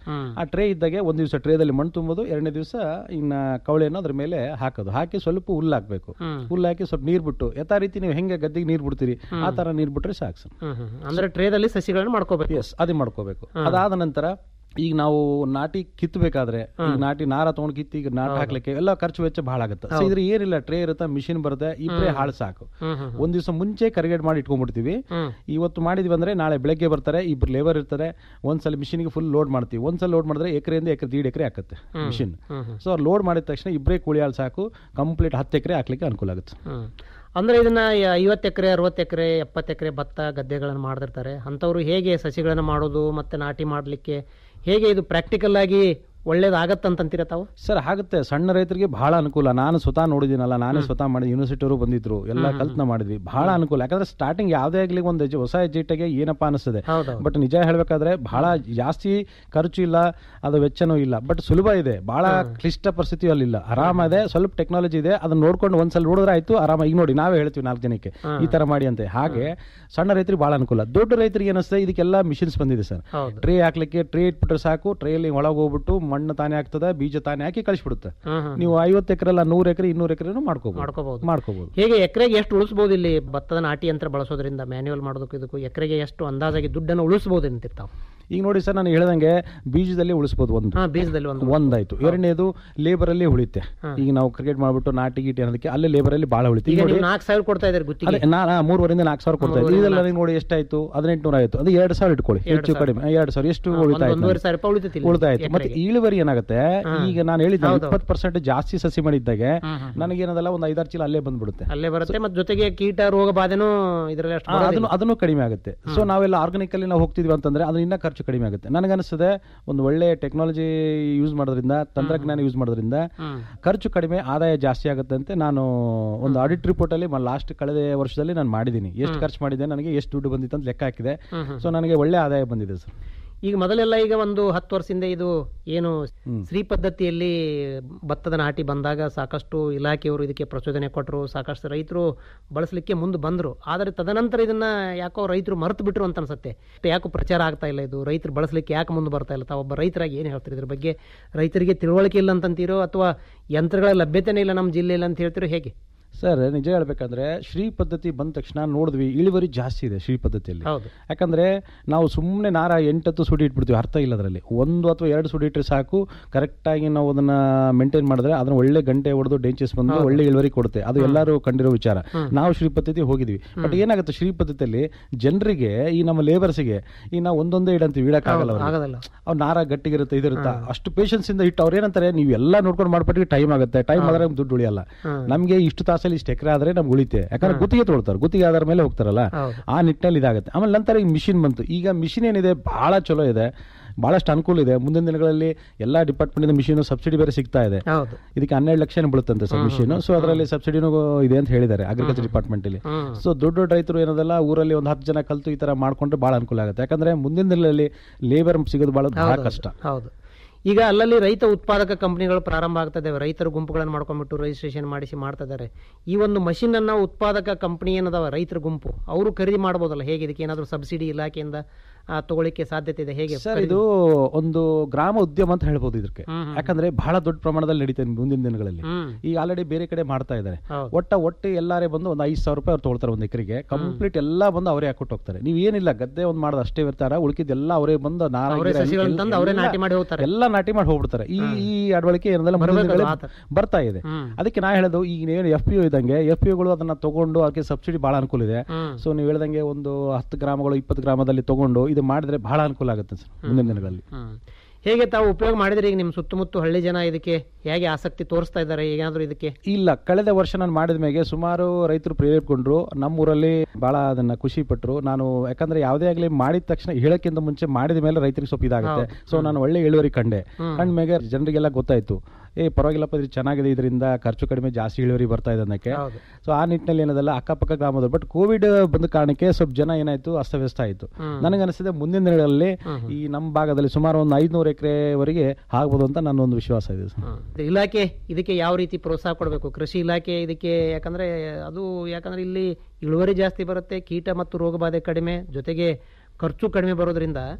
ಟ್ರೇ ಇದ್ದಾಗೆ ಒಂದು ದಿವಸ ಟ್ರೇದಲ್ಲಿ ಮಣ್ಣು ತುಂಬೋದು ಎರಡನೇ ದಿವಸ ಇನ್ನ ಕವಳೆಯನ್ನು ಅದ್ರ ಮೇಲೆ ಹಾಕೋದು ಹಾಕಿ ಸ್ವಲ್ಪ ಹುಲ್ಲು ಹಾಕಬೇಕು ಹುಲ್ಲು ಹಾಕಿ ಸ್ವಲ್ಪ ನೀರು ಬಿಟ್ಟು ಯಥಾ ರೀತಿ ನೀವು ಹೆಂಗೆ ಗದ್ದೆಗೆ ನೀರು ಬಿಡ್ತೀರಿ ಆ ತರ ನೀರು ಬಿಟ್ರೆ ಸಾಕು ಸರ್ ಹ್ಮ್ ಹ್ಮ್ ಅಂದ್ರೆ ಟ್ರೇದಲ್ಲಿ ಸಸಿಗಳನ್ನ ಮಾಡ್ಕೋಬೇಕು ಎಸ್ ಅದೇ ಮಾಡ್ಕೋಬೇಕು ಅದಾದ ನಂತರ ಈಗ ನಾವು ನಾಟಿ ಕಿತ್ತಬೇಕಾದ್ರೆ ಈಗ ನಾಟಿ ನಾರ ತಗೊಂಡು ಕಿತ್ತಿ ಈಗ ನಾಟಿ ಹಾಕ್ಲಿಕ್ಕೆ ಎಲ್ಲ ಖರ್ಚು ವೆಚ್ಚ ಬಹಳ ಆಗುತ್ತೆ ಸೊ ಇದ್ರ ಏನಿಲ್ಲ ಟ್ರೇ ಇರುತ್ತೆ ಮಿಷಿನ್ ಬರುತ್ತೆ ಇಬ್ಬರೇ ಹಾಳು ಸಾಕು ಒಂದ್ ದಿವಸ ಮುಂಚೆ ಕರಿಗೇಟ್ ಮಾಡಿ ಇಟ್ಕೊಂಡ್ಬಿಡ್ತೀವಿ ಇವತ್ತು ಮಾಡಿದ್ವಿ ಅಂದ್ರೆ ನಾಳೆ ಬೆಳಗ್ಗೆ ಬರ್ತಾರೆ ಇಬ್ರು ಲೇಬರ್ ಇರ್ತಾರೆ ಒಂದ್ಸಲ ಮಿಷಿನ್ಗೆ ಫುಲ್ ಲೋಡ್ ಮಾಡ್ತೀವಿ ಒಂದ್ಸಲ ಲೋಡ್ ಮಾಡಿದ್ರೆ ಎಕರೆಯಿಂದ ಎಕರೆ ದೀಡ್ ಎಕರೆ ಆಗುತ್ತೆ ಮಿಷಿನ್ ಸೊ ಅವ್ರು ಲೋಡ್ ಮಾಡಿದ ತಕ್ಷಣ ಇಬ್ಬರೇ ಕೂಲಿ ಹಾಳು ಸಾಕು ಕಂಪ್ಲೀಟ್ ಹತ್ತು ಎಕರೆ ಹಾಕ್ಲಿಕ್ಕೆ ಅನುಕೂಲ ಆಗುತ್ತೆ ಹ್ಮ್. ಅಂದ್ರೆ ಇದನ್ನ ಐವತ್ತು ಎಕರೆ ಅರವತ್ತು ಎಕರೆ ಎಪ್ಪತ್ತು ಎಕರೆ ಭತ್ತ ಗದ್ದೆಗಳನ್ನು ಮಾಡ್ತಿರ್ತಾರೆ ಅಂಥವ್ರು ಹೇಗೆ ಸಸಿಗಳನ್ನು ಮಾಡೋದು ಮತ್ತೆ ನಾಟಿ ಮಾಡಲಿಕ್ಕೆ ಹೇಗೆ ಇದು ಪ್ರಾಕ್ಟಿಕಲ್ ಆಗಿ ಒಳ್ಳೇದಾಗತ್ತಂತೀರ ತಾವು ಸರ್ ಆಗುತ್ತೆ ಸಣ್ಣ ರೈತರಿಗೆ ಬಹಳ ಅನುಕೂಲ ನಾನು ಸ್ವತಃ ನೋಡಿದ್ದೀನಲ್ಲ ನಾನೇ ಸ್ವತಃ ಮಾಡಿದ ಯೂನಿವರ್ಸಿಟಿಯವರು ಬಂದಿದ್ರು ಎಲ್ಲ ಕಲ್ತ್ನ ಮಾಡಿದ್ವಿ ಬಹಳ ಅನುಕೂಲ ಯಾಕಂದ್ರೆ ಸ್ಟಾರ್ಟಿಂಗ್ ಯಾವ್ದೇ ಆಗ್ಲಿ ಒಂದು ಹೆಜ್ಜೆ- ಹೊಸ ಹೆಜ್ಜೆಟಿಗೆ ಏನಪ್ಪಾ ಅನಿಸ್ತದೆ ಹೌದೌದು. ಬಟ್ ನಿಜ ಹೇಳ್ಬೇಕಾದ್ರೆ ಬಹಳ ಜಾಸ್ತಿ ಖರ್ಚು ಇಲ್ಲ ಅದು ವೆಚ್ಚನೂ ಇಲ್ಲ ಬಟ್ ಸುಲಭ ಇದೆ ಬಹಳ ಕ್ಲಿಷ್ಟ ಪರಿಸ್ಥಿತಿ ಅಲ್ಲಿಲ್ಲ ಆರಾಮ ಇದೆ ಸ್ವಲ್ಪ ಟೆಕ್ನಾಲಜಿ ಇದೆ ಅದನ್ನ ನೋಡ್ಕೊಂಡು ಒಂದ್ಸಲ ನೋಡಿದ್ರೆ ಆಯ್ತು ಆರಾಮ ಈಗ ನೋಡಿ ನಾವೇ ಹೇಳ್ತೀವಿ ನಾಲ್ಕು ಜನಕ್ಕೆ ಈ ತರ ಮಾಡಿ ಅಂತ ಹಾಗೆ ಸಣ್ಣ ರೈತರಿಗೆ ಬಹಳ ಅನುಕೂಲ ದೊಡ್ಡ ರೈತರಿಗೆ ಏನಿಸ್ತದೆ ಇದಕ್ಕೆಲ್ಲ ಮಿಷಿನ್ಸ್ ಬಂದಿದೆ ಸರ್ ಹೌದು ಟ್ರೇ ಹಾಕ್ಲಿಕ್ಕೆ ಟ್ರೇ ಇಟ್ಬಿಟ್ರೆ ಸಾಕು ಟ್ರೇಲಿ ಒಳಗೆ ಹೋಗ್ಬಿಟ್ಟು ಮಣ್ಣು ತಾನೇ ಆಗ್ತದೆ ಬೀಜ ತಾನೇ ಹಾಕಿ ಕಳಿಸ್ಬಿಡುತ್ತೆ ಹ್ಮ್ ಹ್ಮ್ ನೀವು ಐವತ್ತು ಎಕರೆ ಅಲ್ಲ ನೂರು ಎಕರೆ ಇನ್ನೂರು ಎಕರೆನೂ ಮಾಡ್ಕೋಬಹುದು ಮಾಡ್ಕೋಬಹುದು ಮಾಡ್ಕೋಬಹುದು ಹೇಗೆ ಎಕರೆಗೆ ಎಷ್ಟು ಉಳಿಸಬಹುದು ಇಲ್ಲಿ ಭತ್ತದ ನಾಟಿ ಯಂತ್ರ ಬಳಸೋದ್ರಿಂದ ಮ್ಯಾನ್ಯುವಲ್ ಮಾಡೋದಕ್ಕೂ ಇದಕ್ಕೂ ಎಕರೆಗೆ ಎಷ್ಟು ಅಂದಾಜಾಗಿ ದುಡ್ಡನ್ನು ಉಳಿಸಬಹುದು ಅಂತಿರ್ತಾವ ಈಗ ನೋಡಿ ಸರ್ ನಾನು ಹೇಳ್ದಂಗೆ ಬೀಜದಲ್ಲಿ ಉಳಿಸ್ಬೋದು ಒಂದು ಹಾ ಬೀಜದಲ್ಲಿ ಒಂದು ಒಂದಾಯ್ತು ಎರಡನೇದು ಲೇಬರ್ ಅಲ್ಲಿ ಉಳಿತೆ ಈಗ ನಾವು ಕ್ರಿಕೆಟ್ ಮಾಡ್ಬಿಟ್ಟು ನಾಟಿ ಗೀಟಿ ಅನ್ನೋದಕ್ಕೆ ಅಲ್ಲೇ ಲೇಬರ್ ಅಲ್ಲಿ ಬಹಳ ಉಳಿತು ಈಗ ಈಗ ನೋಡಿ ನೀವು ನಾಲ್ಕು ಸಾವಿರ ಕೊಡ್ತಾ ಇದ್ದಾರೆ ಗುತ್ತಿಗೆ ಅದೇ ನಾ ನಾ ಮೂರುವರಿಂದ ನಾಲ್ಕು ಸಾವಿರ ಕೊಡ್ತಾ ಇದ್ದೆ ಇದೆಲ್ಲ ನೀವು ನೋಡಿ ಎಷ್ಟಾಯ್ತು ಹದಿನೆಂಟುನೂರ ಆಯ್ತು ಅದು ಎರಡು ಸಾವಿರ ಇಟ್ಕೊಳ್ಳಿ ಹೆಚ್ಚು ಕಡಿಮೆ ಎರಡು ಸಾವಿರ ಎಷ್ಟು ಉಳಿತಾಯ ಆಯ್ತು ಒಂದೂವರೆ ಸಾವಿರ ರೂಪಾಯಿ ಉಳಿತೈತಿ ಉಳಿತಾಯ್ತು ಮತ್ತೆ ಇಳುವರಿ ಏನಾಗುತ್ತೆ ಈಗ ನಾನು ಹೇಳಿದ್ದೆ ಇಪ್ಪತ್ತು ಪರ್ಸೆಂಟ್ ಜಾಸ್ತಿ ಸಸಿ ಮಾಡಿದ್ದಾಗೆ ನನಗೇನದಲ್ಲ ಒಂದು ಐದಾರು ಚೀಲ ಅಲ್ಲೇ ಬಂದ್ಬಿಡುತ್ತೆ ಅಲ್ಲೇ ಬರುತ್ತೆ ಮತ್ತೆ ಜೊತೆಗೆ ಕೀಟ ರೋಗ ಬಾಧೆನೂ ಇದರಲ್ಲಿ ಅಷ್ಟು ಆ, ಬರೋದಿಲ್ಲ. ಅದನ್ನು ಅದನ್ನು ಕಡಿಮೆ ಆಗುತ್ತೆ ಸೊ ನಾವೆಲ್ಲ ಆರ್ಗಾನಿಕ್ ಅಲ್ಲಿ ನಾವು ಹೋಗ್ತಿದ್ವಿ ಅಂತಂದ್ರೆ ಅದು ಇನ್ನ ಖರ್ಚು ಕಡಿಮೆ ಆಗುತ್ತೆ ನನಗನ್ನಿಸ್ತದೆ ಒಂದು ಒಳ್ಳೆ ಟೆಕ್ನಾಲಜಿ ಯೂಸ್ ಮಾಡೋದ್ರಿಂದ ತಂತ್ರಜ್ಞಾನ ಯೂಸ್ ಮಾಡೋದ್ರಿಂದ ಹ್ಮ್. ಖರ್ಚು ಕಡಿಮೆ ಆದಾಯ ಜಾಸ್ತಿ ಆಗುತ್ತೆ ಅಂತ ನಾನು ಒಂದು ಆಡಿಟ್ ರಿಪೋರ್ಟ್ ಅಲ್ಲಿ ಲಾಸ್ಟ್ ಕಳೆದ ವರ್ಷದಲ್ಲಿ ನಾನು ಮಾಡಿದ್ದೀನಿ ಎಷ್ಟು ಖರ್ಚು ಮಾಡಿದೆ ನನಗೆ ಎಷ್ಟು ದುಡ್ಡು ಬಂದಿತ್ತು ಅಂತ ಲೆಕ್ಕ ಹಾಕಿದೆ ಸೊ ನನಗೆ ಒಳ್ಳೆ ಆದಾಯ ಬಂದಿದೆ ಸರ್ ಈಗ ಮೊದಲೆಲ್ಲ ಈಗ ಒಂದು ಹತ್ತು ವರ್ಷದಿಂದ ಇದು ಏನು ಶ್ರೀ ಪದ್ಧತಿಯಲ್ಲಿ ಭತ್ತದ ನಾಟಿ ಬಂದಾಗ ಸಾಕಷ್ಟು ಇಲಾಖೆಯವರು ಇದಕ್ಕೆ ಪ್ರಚೋದನೆ ಕೊಟ್ಟರು ಸಾಕಷ್ಟು ರೈತರು ಬಳಸಲಿಕ್ಕೆ ಮುಂದೆ ಬಂದರು ಆದರೆ ತದನಂತರ ಇದನ್ನ ಯಾಕೋ ರೈತರು ಮರೆತು ಬಿಟ್ರು ಅಂತ ಅನ್ಸುತ್ತೆ ಯಾಕೋ ಪ್ರಚಾರ ಆಗ್ತಾ ಇಲ್ಲ ಇದು ರೈತರು ಬಳಸಲಿಕ್ಕೆ ಯಾಕೆ ಮುಂದೆ ಬರ್ತಾ ಇಲ್ಲ ತಾವೊಬ್ಬ ರೈತರಾಗಿ ಏನು ಹೇಳ್ತೀರಿ ಇದ್ರ ಬಗ್ಗೆ ರೈತರಿಗೆ ತಿಳುವಳಿಕೆ ಇಲ್ಲ ಅಂತಂತೀರೋ ಅಥವಾ ಯಂತ್ರಗಳ ಲಭ್ಯತೆನೇ ಇಲ್ಲ ನಮ್ಮ ಜಿಲ್ಲೆಯಲ್ಲಿ ಅಂತ ಹೇಳ್ತೀರೋ ಹೇಗೆ ಸರ್ ನಿಜ ಹೇಳ್ಬೇಕಂದ್ರೆ ಶ್ರೀ ಪದ್ಧತಿ ಬಂದ ತಕ್ಷಣ ನೋಡಿದ್ವಿ ಇಳುವರಿ ಜಾಸ್ತಿ ಇದೆ ಶ್ರೀ ಪದ್ಧತಿಯಲ್ಲಿ ಹೌದು ಯಾಕಂದ್ರೆ ನಾವು ಸುಮ್ಮನೆ ನಾರ ಎಂಟತ್ತು ಸುಡಿ ಇಟ್ಬಿಡ್ತೀವಿ ಅರ್ಥ ಇಲ್ಲ ಅದರಲ್ಲಿ ಒಂದು ಅಥವಾ ಎರಡು ಸುಡಿ ಇಟ್ಟರೆ ಸಾಕು ಕರೆಕ್ಟಾಗಿ ನಾವು ಅದನ್ನ ಮೇಂಟೈನ್ ಮಾಡಿದ್ರೆ ಅದನ್ನ ಒಳ್ಳೆ ಗಂಟೆ ಹೊಡೆದು ಡೆಂಚಸ್ ಬಂದು ಒಳ್ಳೆ ಇಳುವರಿ ಕೊಡುತ್ತೆ ಅದು ಎಲ್ಲರೂ ಕಂಡಿರೋ ವಿಚಾರ ನಾವು ಶ್ರೀ ಪದ್ಧತಿ ಹೋಗಿದ್ವಿ ಬಟ್ ಏನಾಗುತ್ತೆ ಶ್ರೀ ಪದ್ಧತಿಯಲ್ಲಿ ಜನರಿಗೆ ಈ ನಮ್ಮ ಲೇಬರ್ಸ್ಗೆ ಈ ನಾವು ಒಂದೊಂದೇ ಇಡಂತೀವಿ ಇಡಕ್ಕಾಗಲ್ಲ ಅವ್ರಿಗೆ. ಆಗೋದಲ್ಲ ಅವ್ರು ನಾರ ಗಟ್ಟಿಗಿರುತ್ತೆ ಇದಿರುತ್ತೆ ಅಷ್ಟು ಪೇಷನ್ಸ್ ಇಂದ ಇಟ್ಟು ಅವ್ರು ಏನಂತಾರೆ ನೀವು ಎಲ್ಲ ನೋಡ್ಕೊಂಡು ಮಾಡ್ಬಿಟ್ಟಿಗೆ ಟೈಮ್ ಆಗುತ್ತೆ ಟೈಮ್ ಆದ್ರೆ ದುಡ್ಡು ಉಳಿಯಲ್ಲ ನಮ್ಗೆ ಇಷ್ಟು ತಾಸಲ್ಲಿ ಇಷ್ಟು ಎಕರೆ ಆದ್ರೆ ನಮ್ಗೆ ಉಳಿತೆ ಯಾಕಂದ್ರೆ ಗುತ್ತಿಗೆ ತೊಗೊಳ್ತಾರೆ ಗುತ್ತಿಗೆ ಆಧಾರ ಮೇಲೆ ಹೋಗ್ತಾರಲ್ಲ ಹೌದು. ಆ ನಿಟ್ಟಿನಲ್ಲಿ ಇದಾಗುತ್ತೆ ಆಮೇಲೆ ನಂತರ ಈಗ ಮಿಷಿನ್ ಬಂತು ಈಗ ಮಿಷಿನ್ ಏನಿದೆ ಬಹಳ ಚಲೋ ಇದೆ ಬಹಳಷ್ಟು ಅನುಕೂಲ ಇದೆ ಮುಂದಿನ ದಿನಗಳಲ್ಲಿ ಎಲ್ಲಾ ಡಿಪಾರ್ಟ್ಮೆಂಟ್ ಮಿಷಿನ್ ಸಬ್ಸಿಡಿ ಬೇರೆ ಸಿಗ್ತಾ ಇದೆ ಹೌದು ಇದಕ್ಕೆ ಹನ್ನೆರಡು ಲಕ್ಷ ಬೀಳುತ್ತಂತೆ ಸರ್ ಮಿಷಿನ್ ಸೊ ಅದರಲ್ಲಿ ಸಬ್ಸಿಡಿನೂ ಇದೆ ಅಂತ ಹೇಳಿದ್ದಾರೆ ಅಗ್ರಿಕಲ್ಚರ್ ಡಿಪಾರ್ಟ್ಮೆಂಟ್ ಅಲ್ಲಿ ಹ್ಮ್. ಸೊ ದೊಡ್ಡ ದೊಡ್ಡ ರೈತರು ಏನದಲ್ಲ ಊರಲ್ಲಿ ಒಂದು ಹತ್ತು ಜನ ಕಲ್ತು ಈ ತರ ಮಾಡ್ಕೊಂಡ್ರೆ ಬಹಳ ಅನುಕೂಲ ಆಗುತ್ತೆ ಯಾಕಂದ್ರೆ ಮುಂದಿನ ದಿನಗಳಲ್ಲಿ ಲೇಬರ್ ಸಿಗೋದು ಬಹಳ ಬಹಳ ಹೌದು, ಕಷ್ಟ ಹೌದು ಈಗ ಅಲ್ಲಲ್ಲಿ ರೈತ ಉತ್ಪಾದಕ ಕಂಪನಿಗಳು ಪ್ರಾರಂಭ ಆಗ್ತಾ ಇದಾವೆ ರೈತರ ಗುಂಪುಗಳನ್ನು ಮಾಡ್ಕೊಂಡ್ಬಿಟ್ಟು ರಿಜಿಸ್ಟ್ರೇಷನ್ ಮಾಡಿಸಿ ಮಾಡ್ತಾ ಇದ್ದಾರೆ ಈ ಒಂದು ಮಷಿನ್ ಅನ್ನ ಉತ್ಪಾದಕ ಕಂಪನಿ ಏನದಾವ ರೈತರ ಗುಂಪು ಅವರು ಖರೀದಿ ಮಾಡ್ಬೋದಲ್ಲ ಹೇಗೆ ಇದಕ್ಕೆ ಏನಾದರೂ ಸಬ್ಸಿಡಿ ಇಲಾಖೆಯಿಂದ ಆ, ತಗೊಳ್ಳಿಕ್ಕೆ ಸಾಧ್ಯತೆ ಇದೆ ಹೇಗೆ ಸರ್ ಇದು ಒಂದು ಗ್ರಾಮ ಉದ್ಯಮ ಅಂತ ಹೇಳ್ಬೋದು ಇದಕ್ಕೆ ಯಾಕಂದ್ರೆ ಬಹಳ ದೊಡ್ಡ ಪ್ರಮಾಣದಲ್ಲಿ ನಡೀತದೆ ಮುಂದಿನ ದಿನಗಳಲ್ಲಿ ಹ್ಮ್ ಈಗ ಆಲ್ರೆಡಿ ಬೇರೆ ಕಡೆ ಮಾಡ್ತಾ ಇದ್ದಾರೆ ಹೌದು. ಒಟ್ಟ ಒಟ್ಟು ಎಲ್ಲಾರೇ ಬಂದು ಒಂದು ಐದು ಸಾವಿರ ರೂಪಾಯಿ ಅವ್ರು ತೊಗೊಳ್ತಾರೆ ಒಂದು ಎಕರೆಗೆ ಕಂಪ್ಲೀಟ್ ಎಲ್ಲ ಬಂದು ಅವರೇ ಹಾಕೊಟ್ಟು ಹೋಗ್ತಾರೆ ನೀವು ಏನಿಲ್ಲ ಗದ್ದೆ ಒಂದು ಮಾಡೋದು ಅಷ್ಟೇ ಇರ್ತಾರ ಉಳಿಕಿದ್ದೆಲ್ಲ ಅವರೇ ಬಂದು ನಾರ ಅವರೇ ಗಿರ ಸಸಿಗಳನ್ನ ಎಲ್ಲ- ತಂದು ಅವರೇ ಎಲ್ಲ- ನಾಟಿ ಮಾಡಿ ಹೋಗ್ತಾರೆ ಎಲ್ಲ ನಾಟಿ ಮಾಡಿ ಹೋಗ್ಬಿಡ್ತಾರೆ ಈ ಈ ಅಡವಳಿಕೆ ಏನದಲ್ಲ ಮುಂದಿನ ಬರ್ಬೇಕಲ್ಲ ದಿನಗಳಲ್ಲಿ ಆ ಥರ. ಬರ್ತಾ ಇದೆ ಹ್ಮ್. ಅದಕ್ಕೆ ನಾ ಹೇಳೋದು ಈಗ ಏನು ಎಫ್ ಪಿ ಇದ್ದಂಗೆ ಎಫ್ ಪಿ ಗಳು ಅದನ್ನ ತಗೊಂಡು ಅದಕ್ಕೆ ಸಬ್ಸಿಡಿ ಬಹಳ ಅನುಕೂಲ ಇದೆ ಹ್ಮ್ ಸೊ ನೀವು ಹೇಳ್ದಂಗೆ ಒಂದು ಹತ್ತು ಗ್ರಾಮಗಳು ಇಪ್ಪತ್ತು ಗ್ರಾಮದಲ್ಲಿ ತಗೊಂಡು ಇದು ಮಾಡಿದ್ರೆ ಬಹಳ ಅನುಕೂಲ ಆಗುತ್ತೆ ಸರ್ ಮುಂದಿನ ದಿನಗಳಲ್ಲಿ ಹ್ಮ್ ಹೇಗೆ ತಾವು ಉಪಯೋಗ ಮಾಡಿದ್ರೆ ಈಗ ನಿಮ್ಮ ಸುತ್ತಮುತ್ತ ಹಳ್ಳಿ ಜನ ಇದಕ್ಕೆ ಹೇಗೆ ಆಸಕ್ತಿ ತೋರಿಸ್ತಾ ಇದ್ದಾರೆ ಏನಾದರೂ ಇದಕ್ಕೆ ಇಲ್ಲ ಕಳೆದ ವರ್ಷ ನಾನು ಮಾಡಿದ ಮೇಲೆ ಸುಮಾರು ರೈತರು ಪ್ರೇರೇಪಿಕೊಂಡ್ರು ನಮ್ಮ ಊರಲ್ಲಿ ಬಹಳ ಅದನ್ನ ಖುಷಿ ಪಟ್ರು ನಾನು ಯಾಕಂದ್ರೆ ಯಾವುದೇ ಆಗಲಿ ಮಾಡಿದ ತಕ್ಷಣ ಹೇಳಕ್ಕಿಂತ ಮುಂಚೆ ಮಾಡಿದ ಮೇಲೆ ರೈತರಿಗೆ ಸ್ವಲ್ಪ ಇದಾಗುತ್ತೆ ಸೊ ನಾನು ಒಳ್ಳೆ ಇಳುವರಿ ಕಂಡೆ ಕಂಡ ಮೇಲೆ ಜನರಿಗೆಲ್ಲ ಗೊತ್ತಾಯ್ತು ಏ ಪರವಾಗಿಲ್ಲಪ್ಪ ಇದು ಚೆನ್ನಾಗಿದೆ ಇದರಿಂದ ಖರ್ಚು ಕಡಿಮೆ ಜಾಸ್ತಿ ಇಳುವರಿ ಬರ್ತಾ ಇದೆ ಅನ್ನಕ್ಕೆ ಹೌದು ಸೊ ಆ ನಿಟ್ಟಿನಲ್ಲಿ ಏನದಲ್ಲ ಅಕ್ಕಪಕ್ಕ ಗ್ರಾಮದವ್ರು ಬಟ್ ಕೋವಿಡ್ ಬಂದ ಕಾರಣಕ್ಕೆ ಸ್ವಲ್ಪ ಜನ ಏನಾಯ್ತು ಅಸ್ತವ್ಯಸ್ತ ಆಯ್ತು ನನಗೆ ಅನಿಸಿದೆ ಮುಂದಿನ ದಿನಗಳಲ್ಲಿ ಈ ನಮ್ಮ ಭಾಗದಲ್ಲಿ ಸುಮಾರು ಒಂದು ಐದ್ನೂರು ಎಕರೆವರೆಗೆ ಆಗ್ಬೋದು ಅಂತ ನನ್ನ ಒಂದು ವಿಶ್ವಾಸ ಇದೆ ಸರ್ ಹ್ಮ್. ಇಲಾಖೆ ಇದಕ್ಕೆ ಯಾವ ರೀತಿ ಪ್ರೋತ್ಸಾಹ ಕೊಡಬೇಕು ಕೃಷಿ ಇಲಾಖೆ ಇದಕ್ಕೆ ಯಾಕಂದ್ರೆ ಅದು ಯಾಕಂದ್ರೆ ಇಲ್ಲಿ ಇಳುವರಿ ಜಾಸ್ತಿ ಬರುತ್ತೆ ಕೀಟ ಮತ್ತು ರೋಗ ಬಾಧೆ ಕಡಿಮೆ ಜೊತೆಗೆ ಖರ್ಚು ಕಡಿಮೆ ಬರೋದ್ರಿಂದ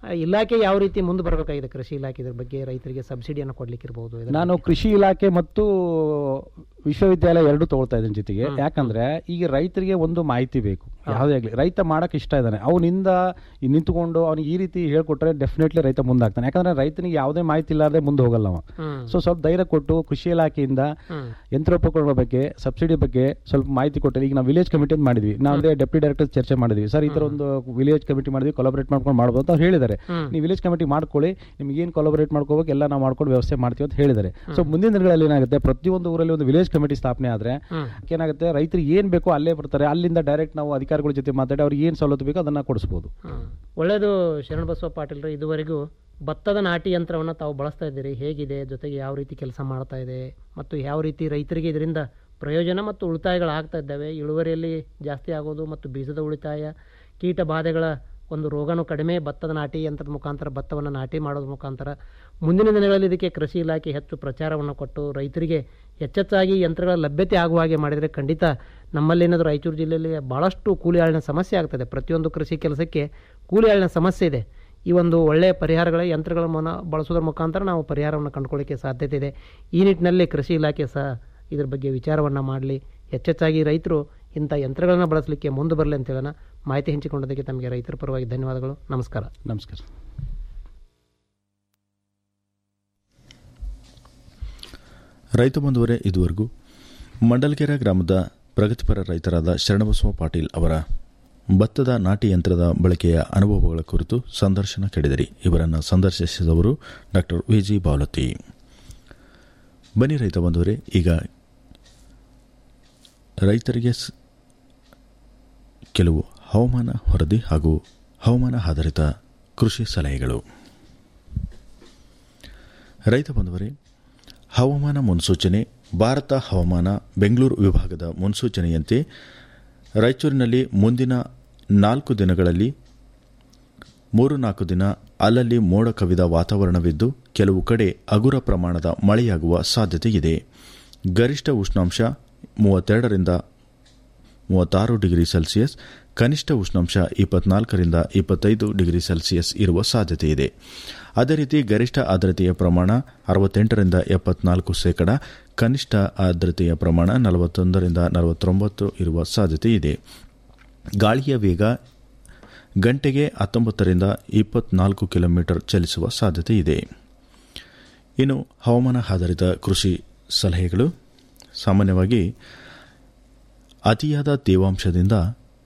ಆ, ಇಲಾಖೆ ಯಾವ ರೀತಿ ಮುಂದೆ ಬರಬೇಕಾಗಿದೆ ಕೃಷಿ ಇಲಾಖೆ ಇದ್ರ ಬಗ್ಗೆ ರೈತರಿಗೆ ಸಬ್ಸಿಡಿಯನ್ನು ಕೊಡ್ಲಿಕ್ಕೆ ಇರ್ಬೋದು ಇದ್ರ ನಾನು ಕೃಷಿ ಇಲಾಖೆ ಮತ್ತು ವಿಶ್ವವಿದ್ಯಾಲಯ ಎರಡು ತಗೊಳ್ತಾ ಇದ್ದೀನಿ ಜೊತೆಗೆ ಯಾಕಂದ್ರೆ ಈಗ ರೈತರಿಗೆ ಒಂದು ಮಾಹಿತಿ ಬೇಕು ಯಾವುದೇ ಆಗಲಿ ರೈತ ಮಾಡಕ್ ಇಷ್ಟ ಇದ್ದಾನೆ ಅವನಿಂದ ಈ ನಿಂತ್ಕೊಂಡು ಅವ್ನಿಗೆ ಈ ರೀತಿ ಹೇಳ್ಕೊಟ್ರೆ ಡೆಫಿನೆಟ್ಲಿ ರೈತ ಮುಂದಾಗ್ತಾನೆ ಯಾಕಂದ್ರೆ ರೈತನಿಗೆ ಯಾವುದೇ ಮಾಹಿತಿ ಇಲ್ಲಾರ್ದೆ ಮುಂದೆ ಹೋಗಲ್ಲ ಅವ ಹ್ಮ್. ಸೊ ಸ್ವಲ್ಪ ಧೈರ್ಯ ಕೊಟ್ಟು ಕೃಷಿ ಇಲಾಖೆಯಿಂದ ಹ್ಮ್. ಯಂತ್ರೋಪಕರಣಗಳ ಬಗ್ಗೆ ಸಬ್ಸಿಡಿ ಬಗ್ಗೆ ಸ್ವಲ್ಪ ಮಾಹಿತಿ ಕೊಟ್ಟರೆ ಈಗ ನಾವು ವಿಲೇಜ್ ಕಮಿಟಿ ಅಂತ ಮಾಡಿದ್ವಿ ನಾವು ಅದೇ ಡೆಪ್ಟಿ ಡೈರೆಕ್ಟರ್ ಚರ್ಚೆ ಮಾಡಿದ್ವಿ ಸರ್ ಈ ತರ ಒಂದು ವಿಲೇಜ್ ಕಮಿಟಿ ಮಾಡಿದ್ವಿ ಕೊಲಾಬರೇಟ್ ಮಾಡ್ಕೊಂಡು ಮಾಡ್ಬೋದು ಅಂತ ಅವ್ರು ಹೇಳಿದ್ದಾರೆ ನೀವು ವಿಲೇಜ್ ಕಮಿಟಿ ಮಾಡ್ಕೊಳ್ಳಿ ನಿಮ್ಗೆ ಏನು ಕೊಲಾಬರೇಟ್ ಮಾಡ್ಕೋಬೇಕು ಎಲ್ಲ ನಾವು ಮಾಡ್ಕೊಂಡು ವ್ಯವಸ್ಥೆ ಮಾಡ್ತೀವಿ ಅಂತ ಹೇಳಿದ್ದಾರೆ ಸೊ ಮುಂದಿನ ದಿನಗಳಲ್ಲಿ ಏನಾಗುತ್ತೆ ಪ್ರತಿಯೊಂದು ಊರಲ್ಲಿ ಒಂದು ವಿಲೇಜ್ ಕಮಿಟಿ ಸ್ಥಾಪನೆ ಆದ್ರೆ ಏನಾಗುತ್ತೆ ರೈತರಿಗೆ ಏನ್ ಬೇಕೋ ಅಲ್ಲೇ ಬರ್ತಾರೆ ಅಲ್ಲಿಂದ ಡೈರೆಕ್ಟ್ ನಾವು ಅಧಿಕಾರಿಗಳ ಜೊತೆ ಮಾತಾಡಿ ಅವ್ರಿಗೆ ಏನ್ ಸವಲತ್ತು ಬೇಕೋ ಅದನ್ನ ಕೊಡಿಸ್ಬೋದು ಹ್ಮ್. ಒಳ್ಳೆಯದು ಶರಣಬಸವ ಪಾಟೀಲ್ರು ಇದುವರೆಗೂ ಭತ್ತದ ನಾಟಿ ಯಂತ್ರವನ್ನು ತಾವು ಬಳಸ್ತಾ ಇದ್ದೀರಿ ಹೇಗಿದೆ ಜೊತೆಗೆ ಯಾವ ರೀತಿ ಕೆಲಸ ಮಾಡ್ತಾ ಇದೆ ಮತ್ತು ಯಾವ ರೀತಿ ರೈತರಿಗೆ ಇದರಿಂದ ಪ್ರಯೋಜನ ಮತ್ತು ಉಳಿತಾಯಗಳಾಗ್ತಾ ಇದ್ದಾವೆ ಇಳುವರಿಯಲ್ಲಿ ಜಾಸ್ತಿ ಆಗೋದು ಮತ್ತು ಬೀಜದ ಉಳಿತಾಯ ಕೀಟ ಬಾಧೆಗಳ ಒಂದು ರೋಗನೂ ಕಡಿಮೆ ಭತ್ತದ ನಾಟಿ ಯಂತ್ರದ ಮುಖಾಂತರ ಭತ್ತವನ್ನು ನಾಟಿ ಮಾಡೋದ್ರ ಮುಖಾಂತರ ಮುಂದಿನ ದಿನಗಳಲ್ಲಿ ಇದಕ್ಕೆ ಕೃಷಿ ಇಲಾಖೆ ಹೆಚ್ಚು ಪ್ರಚಾರವನ್ನು ಕೊಟ್ಟು ರೈತರಿಗೆ ಹೆಚ್ಚೆಚ್ಚಾಗಿ ಯಂತ್ರಗಳ ಲಭ್ಯತೆ ಆಗುವ ಹಾಗೆ ಮಾಡಿದರೆ ಖಂಡಿತ ನಮ್ಮಲ್ಲಿ ಏನಾದರೂ ರಾಯಚೂರು ಜಿಲ್ಲೆಯಲ್ಲಿ ಭಾಳಷ್ಟು ಕೂಲಿ ಆಳಿನ ಸಮಸ್ಯೆ ಆಗ್ತದೆ ಪ್ರತಿಯೊಂದು ಕೃಷಿ ಕೆಲಸಕ್ಕೆ ಕೂಲಿ ಆಳಿನ ಸಮಸ್ಯೆ ಇದೆ ಈ ಒಂದು ಒಳ್ಳೆಯ ಪರಿಹಾರಗಳ ಯಂತ್ರಗಳ ಮನ ಬಳಸೋದ್ರ ಮುಖಾಂತರ ನಾವು ಪರಿಹಾರವನ್ನು ಕಂಡುಕೊಳ್ಳಿಕ್ಕೆ ಸಾಧ್ಯತೆ ಇದೆ ಈ ನಿಟ್ಟಿನಲ್ಲಿ ಕೃಷಿ ಇಲಾಖೆ ಸಹ ಇದ್ರ ಬಗ್ಗೆ ವಿಚಾರವನ್ನು ಮಾಡಲಿ ಹೆಚ್ಚೆಚ್ಚಾಗಿ ರೈತರು ಇಂಥ ಯಂತ್ರಗಳನ್ನು ಬಳಸಲಿಕ್ಕೆ ಮುಂದೆ ಬರಲಿ ಅಂತ ಹೇಳೋಣ ಮಾಹಿತಿ ಹಂಚಿಕೊಂಡದಕ್ಕೆ ತಮಗೆ ರೈತರ ಪರವಾಗಿ ಧನ್ಯವಾದಗಳು ನಮಸ್ಕಾರ ನಮಸ್ಕಾರ ರೈತ ಬಂಧುವರೇ ಇದುವರೆಗೂ ಮಂಡಲ್ಗೆರೆ ಗ್ರಾಮದ ಪ್ರಗತಿಪರ ರೈತರಾದ ಶರಣಬಸವ ಪಾಟೀಲ್ ಅವರ ಭತ್ತದ ನಾಟಿ ಯಂತ್ರದ ಬಳಕೆಯ ಅನುಭವಗಳ ಕುರಿತು ಸಂದರ್ಶನ ಕೇಳಿದಿರಿ ಇವರನ್ನು ಸಂದರ್ಶಿಸಿದವರು ಡಾಕ್ಟರ್ ವಿಜಿ ಬಾವಲತಿ ಬನ್ನಿ ರೈತ ಬಂಧುವರೇ ಈಗ ರೈತರಿಗೆ ಸ್- ಕೆಲವು ಹವಾಮಾನ ವರದಿ ಹಾಗೂ ಹವಾಮಾನ ಆಧಾರಿತ ಕೃಷಿ ಸಲಹೆಗಳು ರೈತ ಬಂಧುವರೇ ಹವಾಮಾನ ಮುನ್ಸೂಚನೆ ಭಾರತ ಹವಾಮಾನ ಬೆಂಗಳೂರು ವಿಭಾಗದ ಮುನ್ಸೂಚನೆಯಂತೆ ರಾಯಚೂರಿನಲ್ಲಿ ಮುಂದಿನ ನಾಲ್ಕು ದಿನಗಳಲ್ಲಿ ಮೂರು ನಾಲ್ಕು ದಿನ ಅಲ್ಲಲ್ಲಿ ಮೋಡ ಕವಿದ ವಾತಾವರಣವಿದ್ದು ಕೆಲವು ಕಡೆ ಹಗುರ ಪ್ರಮಾಣದ ಮಳೆಯಾಗುವ ಸಾಧ್ಯತೆ ಇದೆ ಗರಿಷ್ಠ ಉಷ್ಣಾಂಶ ಮೂವತ್ತೆರಡರಿಂದ ಮೂವತ್ತಾರು ಡಿಗ್ರಿ ಸೆಲ್ಸಿಯಸ್ ಕನಿಷ್ಠ ಉಷ್ಣಾಂಶ ಇಪ್ಪತ್ನಾಲ್ಕರಿಂದ ಇಪ್ಪತ್ತೈದು ಡಿಗ್ರಿ ಸೆಲ್ಸಿಯಸ್ ಇರುವ ಸಾಧ್ಯತೆ ಇದೆ ಅದೇ ರೀತಿ ಗರಿಷ್ಠ ಆರ್ದ್ರತೆಯ ಪ್ರಮಾಣ ಅರವತ್ತೆಂಟರಿಂದ ಎಪ್ಪತ್ನಾಲ್ಕು ಶೇಕಡ ಕನಿಷ್ಠ ಆರ್ದ್ರತೆಯ ಪ್ರಮಾಣ ನಲವತ್ತೊಂದರಿಂದ ನಲವತ್ತೊಂಬತ್ತು ಇರುವ ಸಾಧ್ಯತೆ ಇದೆ ಗಾಳಿಯ ವೇಗ ಗಂಟೆಗೆ ಹತ್ತೊಂಬತ್ತರಿಂದ ಇಪ್ಪತ್ನಾಲ್ಕು ಕಿಲೋಮೀಟರ್ ಚಲಿಸುವ ಸಾಧ್ಯತೆ ಇದೆ ಇನ್ನು ಹವಾಮಾನ ಆಧಾರಿತ ಕೃಷಿ ಸಲಹೆಗಳು ಸಾಮಾನ್ಯವಾಗಿ ಅತಿಯಾದ ತೇವಾಂಶದಿಂದ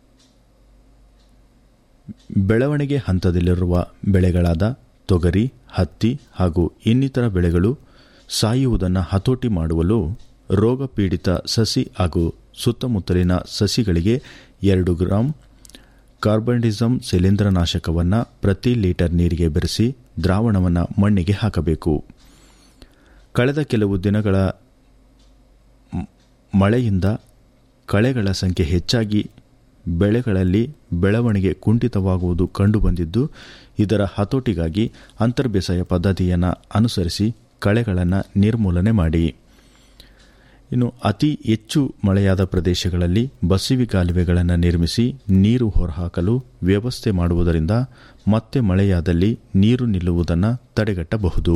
ಬೆಳವಣಿಗೆ ಹಂತದಲ್ಲಿರುವ ಬೆಳೆಗಳಾದ ತೊಗರಿ ಹತ್ತಿ ಹಾಗೂ ಇನ್ನಿತರ ಬೆಳೆಗಳು ಸಾಯುವುದನ್ನು ಹತೋಟಿ ಮಾಡುವಲು ರೋಗ ಪೀಡಿತ ಸಸಿ ಹಾಗೂ ಸುತ್ತಮುತ್ತಲಿನ ಸಸಿಗಳಿಗೆ ಎರಡು ಗ್ರಾಂ ಕಾರ್ಬನ್ಡಿಸಮ್ ಶಿಲೀಂಧ್ರನಾಶಕವನ್ನು ಪ್ರತಿ ಲೀಟರ್ ನೀರಿಗೆ ಬೆರೆಸಿ ದ್ರಾವಣವನ್ನು ಮಣ್ಣಿಗೆ ಹಾಕಬೇಕು ಕಳೆದ ಕೆಲವು ದಿನಗಳ ಮ್- ಮಳೆಯಿಂದ ಕಳೆಗಳ ಸಂಖ್ಯೆ ಹೆಚ್ಚಾಗಿ ಬೆಳೆಗಳಲ್ಲಿ ಬೆಳವಣಿಗೆ ಕುಂಠಿತವಾಗುವುದು ಕಂಡುಬಂದಿದ್ದು ಇದರ ಹತೋಟಿಗಾಗಿ ಅಂತರ್ಬೇಸಾಯ ಪದ್ಧತಿಯನ್ನು ಅನುಸರಿಸಿ ಕಳೆಗಳನ್ನು ನಿರ್ಮೂಲನೆ ಮಾಡಿ ಇನ್ನು ಅತಿ ಹೆಚ್ಚು ಮಳೆಯಾದ ಪ್ರದೇಶಗಳಲ್ಲಿ ಬಸಿವಿ ಕಾಲುವೆಗಳನ್ನು ನಿರ್ಮಿಸಿ ನೀರು ಹೊರಹಾಕಲು ವ್ಯವಸ್ಥೆ ಮಾಡುವುದರಿಂದ ಮತ್ತೆ ಮಳೆಯಾದಲ್ಲಿ ನೀರು ನಿಲ್ಲುವುದನ್ನು ತಡೆಗಟ್ಟಬಹುದು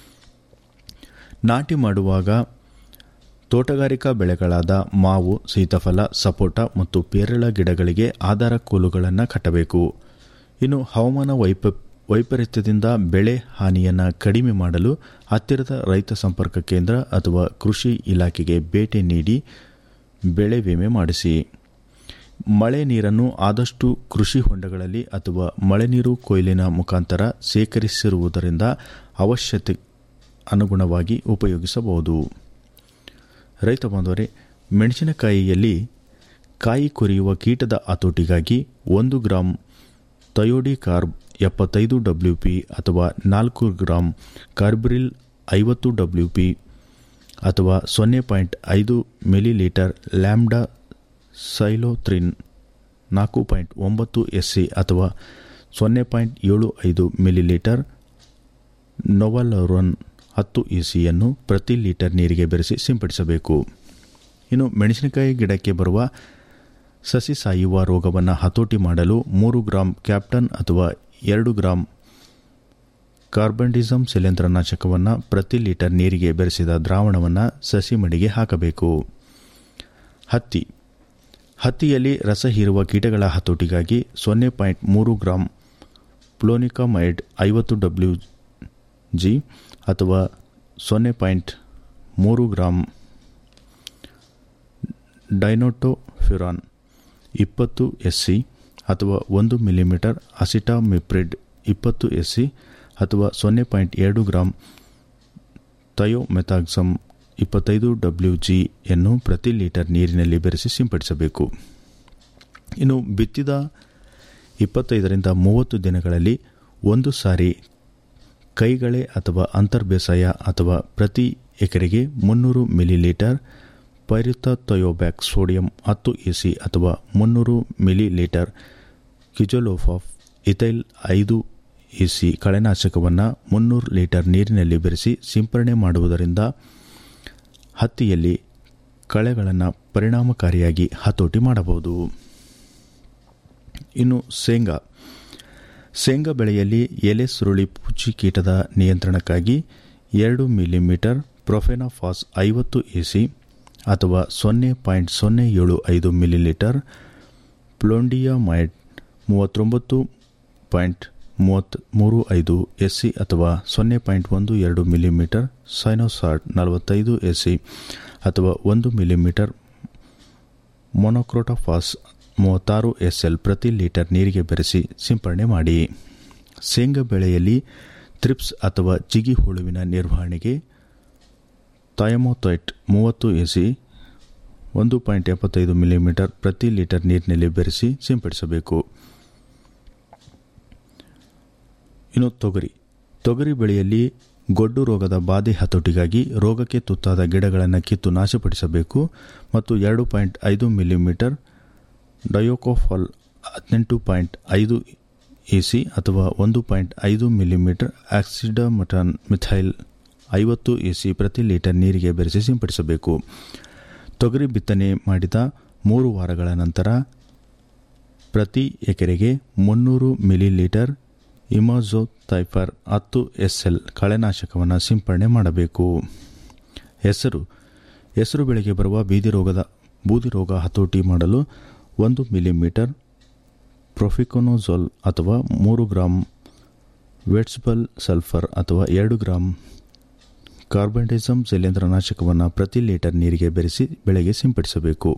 ನಾಟಿ ಮಾಡುವಾಗ ತೋಟಗಾರಿಕಾ ಬೆಳೆಗಳಾದ ಮಾವು ಸೀತಾಫಲ ಸಪೋಟ ಮತ್ತು ಪೇರಳ ಗಿಡಗಳಿಗೆ ಆಧಾರ ಕೋಲುಗಳನ್ನು ಕಟ್ಟಬೇಕು ಇನ್ನು ಹವಾಮಾನ ವೈಪ ವೈಪರೀತ್ಯದಿಂದ ಬೆಳೆ ಹಾನಿಯನ್ನು ಕಡಿಮೆ ಮಾಡಲು ಹತ್ತಿರದ ರೈತ ಸಂಪರ್ಕ ಕೇಂದ್ರ ಅಥವಾ ಕೃಷಿ ಇಲಾಖೆಗೆ ಭೇಟಿ ನೀಡಿ ಬೆಳೆ ವಿಮೆ ಮಾಡಿಸಿ ಮಳೆ ನೀರನ್ನು ಆದಷ್ಟು ಕೃಷಿ ಹೊಂಡಗಳಲ್ಲಿ ಅಥವಾ ಮಳೆ ನೀರು ಕೊಯ್ಲಿನ ಮುಖಾಂತರ ಸೇಕರಿಸಿರುವುದರಿಂದ ಅವಶ್ಯತೆ ಅನುಗುಣವಾಗಿ ಉಪಯೋಗಿಸಬಹುದು ರೈತ ಬಾಂಧವರೇ ಮೆಣಸಿನಕಾಯಿಯಲ್ಲಿ ಕಾಯಿ ಕೊರೆಯುವ ಕೀಟದ ಹತೋಟಿಗಾಗಿ ಒಂದು ಗ್ರಾಂ ತಯೋಡಿ ಕಾರ್ಬ್ ಎಪ್ಪತ್ತೈದು ಡಬ್ಲ್ಯೂ ಪಿ ಅಥವಾ ನಾಲ್ಕು ಗ್ರಾಂ ಕಾರ್ಬ್ರಿಲ್ ಐವತ್ತು ಡಬ್ಲ್ಯೂ ಪಿ ಅಥವಾ ಸೊನ್ನೆ ಪಾಯಿಂಟ್ ಐದು ಮಿಲಿಲೀಟರ್ ಲ್ಯಾಂಬ್ಡಾ ಸೈಲೋತ್ರಿನ್ ನಾಲ್ಕು ಪಾಯಿಂಟ್ ಒಂಬತ್ತು ಎಸ್ ಸಿ ಅಥವಾ ಸೊನ್ನೆ ಪಾಯಿಂಟ್ ಏಳು ಐದು ಮಿಲಿಲೀಟರ್ ನೊವಲೋರನ್ ಹತ್ತು ಇಸಿಯನ್ನು ಪ್ರತಿ ಲೀಟರ್ ನೀರಿಗೆ ಬೆರೆಸಿ ಸಿಂಪಡಿಸಬೇಕು ಇನ್ನು ಮೆಣಸಿನಕಾಯಿ ಗಿಡಕ್ಕೆ ಬರುವ ಸಸಿ ಸಾಯುವ ರೋಗವನ್ನು ಹತೋಟಿ ಮಾಡಲು ಮೂರು ಗ್ರಾಂ ಕ್ಯಾಪ್ಟನ್ ಅಥವಾ ಎರಡು ಗ್ರಾಂ ಕಾರ್ಬನ್ಡಿಸಮ್ ಶಿಲೀಂಧ್ರನಾಶಕವನ್ನು ಪ್ರತಿ ಲೀಟರ್ ನೀರಿಗೆ ಬೆರೆಸಿದ ದ್ರಾವಣವನ್ನು ಸಸಿ ಮಡಿಗೆ ಹಾಕಬೇಕು ಹತ್ತಿ ಹತ್ತಿಯಲ್ಲಿ ರಸ ಹೀರುವ ಕೀಟಗಳ ಹತೋಟಿಗಾಗಿ ಸೊನ್ನೆ ಪಾಯಿಂಟ್ ಮೂರು ಗ್ರಾಂ ಪ್ಲೋನಿಕಾಮೈಡ್ ಐವತ್ತು ಡಬ್ಲ್ಯೂ ಜಿ ಅಥವಾ ಸೊನ್ನೆ ಪಾಯಿಂಟ್ ಮೂರು ಗ್ರಾಂ ಡೈನೋಟೋಫ್ಯುರಾನ್ ಇಪ್ಪತ್ತು ಎಸ್ ಸಿ ಅಥವಾ ಒಂದು ಮಿಲಿಮೀಟರ್ ಅಸಿಟಾಮಿಪ್ರಿಡ್ ಇಪ್ಪತ್ತು ಎಸ್ ಸಿ ಅಥವಾ ಸೊನ್ನೆ ಪಾಯಿಂಟ್ ಎರಡು ಗ್ರಾಂ ಥಯೋಮೆಥಾಕ್ಸಮ್ ಇಪ್ಪತ್ತೈದು ಡಬ್ಲ್ಯೂ ಜಿ ಯನ್ನು ಪ್ರತಿ ಲೀಟರ್ ನೀರಿನಲ್ಲಿ ಬೆರೆಸಿ ಸಿಂಪಡಿಸಬೇಕು ಇನ್ನು ಬಿತ್ತಿದ ಇಪ್ಪತ್ತೈದರಿಂದ ಮೂವತ್ತು ದಿನಗಳಲ್ಲಿ ಒಂದು ಸಾರಿ ಕೈಗಳೆ ಅಥವಾ ಅಂತರ್ಬೇಸಾಯ ಅಥವಾ ಪ್ರತಿ ಎಕರೆಗೆ ಮುನ್ನೂರು ಮಿಲಿಲೀಟರ್ ಪೈರಿಥಥಯೋಬ್ಯಾಕ್ ಸೋಡಿಯಂ ಹತ್ತು ಇಸಿ ಅಥವಾ ಮುನ್ನೂರು ಮಿಲಿಲೀಟರ್ ಕಿಜೋಲೋಫಾಫ್ ಇಥೈಲ್ ಐದು ಇಸಿ ಕಳೆನಾಶಕವನ್ನು ಮುನ್ನೂರು ಲೀಟರ್ ನೀರಿನಲ್ಲಿ ಬೆರೆಸಿ ಸಿಂಪರಣೆ ಮಾಡುವುದರಿಂದ ಹತ್ತಿಯಲ್ಲಿ ಕಳೆಗಳನ್ನು ಪರಿಣಾಮಕಾರಿಯಾಗಿ ಹತೋಟಿ ಮಾಡಬಹುದು ಇನ್ನು ಶೇಂಗಾ ಶೇಂಗಾ ಬೆಳೆಯಲ್ಲಿ ಎಲೆ ಸುರುಳಿ ಪುಚ್ಚಿ ಕೀಟದ ನಿಯಂತ್ರಣಕ್ಕಾಗಿ ಎರಡು ಮಿಲಿಮೀಟರ್ ಪ್ರೊಫೆನಾಫಾಸ್ ಐವತ್ತು ಎಸಿ ಅಥವಾ ಸೊನ್ನೆ ಪಾಯಿಂಟ್ ಸೊನ್ನೆ ಏಳು ಐದು ಮಿಲಿಲೀಟರ್ ಪ್ಲೊಂಡಿಯಾಮೈಡ್ ಮೂವತ್ತೊಂಬತ್ತು ಪಾಯಿಂಟ್ ಮೂವತ್ತ್ ಮೂರು ಐದು ಎಸ್ಸಿ ಅಥವಾ ಸೊನ್ನೆ ಪಾಯಿಂಟ್ ಒಂದು ಎರಡು ಮಿಲಿಮೀಟರ್ ಸೈನೋಸಾಟ್ ನಲವತ್ತೈದು ಎಸ್ಸಿ ಅಥವಾ ಒಂದು ಮಿಲಿಮೀಟರ್ ಮೊನೊಕ್ರೋಟೋಫಾಸ್ ಮೂವತ್ತಾರು ಎಸ್ಎಲ್ ಪ್ರತಿ ಲೀಟರ್ ನೀರಿಗೆ ಬೆರೆಸಿ ಸಿಂಪರಣೆ ಮಾಡಿ ಶೇಂಗಾ ಬೆಳೆಯಲ್ಲಿ ಥ್ರಿಪ್ಸ್ ಅಥವಾ ಜಿಗಿ ಹುಳುವಿನ ನಿರ್ವಹಣೆಗೆ ಥಯಮೋಥೈಟ್ ಮೂವತ್ತು ಎಸಿ ಒಂದು ಪಾಯಿಂಟ್ ಎಪ್ಪತ್ತೈದು ಮಿಲಿಮೀಟರ್ ಪ್ರತಿ ಲೀಟರ್ ನೀರಿನಲ್ಲಿ ಬೆರೆಸಿ ಸಿಂಪಡಿಸಬೇಕು ಇನ್ನು ತೊಗರಿ ತೊಗರಿ ಬೆಳೆಯಲ್ಲಿ ಗೊಡ್ಡು ರೋಗದ ಬಾಧೆ ಹತೋಟಿಗಾಗಿ ರೋಗಕ್ಕೆ ತುತ್ತಾದ ಗಿಡಗಳನ್ನು ಕಿತ್ತು ನಾಶಪಡಿಸಬೇಕು ಮತ್ತು ಎರಡು ಪಾಯಿಂಟ್ ಐದು ಮಿಲಿಮೀಟರ್ ಡಯೋಕೋಫಾಲ್ ಹದಿನೆಂಟು ಪಾಯಿಂಟ್ ಐದು ಇಸಿ ಅಥವಾ ಒಂದು ಪಾಯಿಂಟ್ ಐದು ಮಿಲಿಮೀಟರ್ ಆಕ್ಸಿಡಮಟನ್ ಮಿಥೈಲ್ ಐವತ್ತು ಇಸಿ ಪ್ರತಿ ಲೀಟರ್ ನೀರಿಗೆ ಬೆರೆಸಿ ಸಿಂಪಡಿಸಬೇಕು ತೊಗರಿ ಬಿತ್ತನೆ ಮಾಡಿದ ಮೂರು ವಾರಗಳ ನಂತರ ಪ್ರತಿ ಎಕರೆಗೆ ಮುನ್ನೂರು ಮಿಲಿಲೀಟರ್ ಇಮಾಜೋಥೈಫರ್ ಹತ್ತು ಎಸ್ಎಲ್ ಕಳೆನಾಶಕವನ್ನು ಸಿಂಪರಣೆ ಮಾಡಬೇಕು ಹೆಸರು ಹೆಸರು ಬೆಳೆಗೆ ಬರುವ ಬೀದಿ ರೋಗದ ಬೂದಿ ರೋಗ ಹತೋಟಿ ಮಾಡಲು ಒಂದು ಮಿಲಿಮೀಟರ್ ಪ್ರೊಫಿಕೊನೋಜೋಲ್ ಅಥವಾ ಮೂರು ಗ್ರಾಂ ವೆಟ್ಸ್ಬಲ್ ಸಲ್ಫರ್ ಅಥವಾ ಎರಡು ಗ್ರಾಂ ಕಾರ್ಬನ್ಡಿಸಮ್ ಶಿಲೀಂಧ್ರನಾಶಕವನ್ನು ಪ್ರತಿ ಲೀಟರ್ ನೀರಿಗೆ ಬೆರೆಸಿ ಬೆಳೆಗೆ ಸಿಂಪಡಿಸಬೇಕು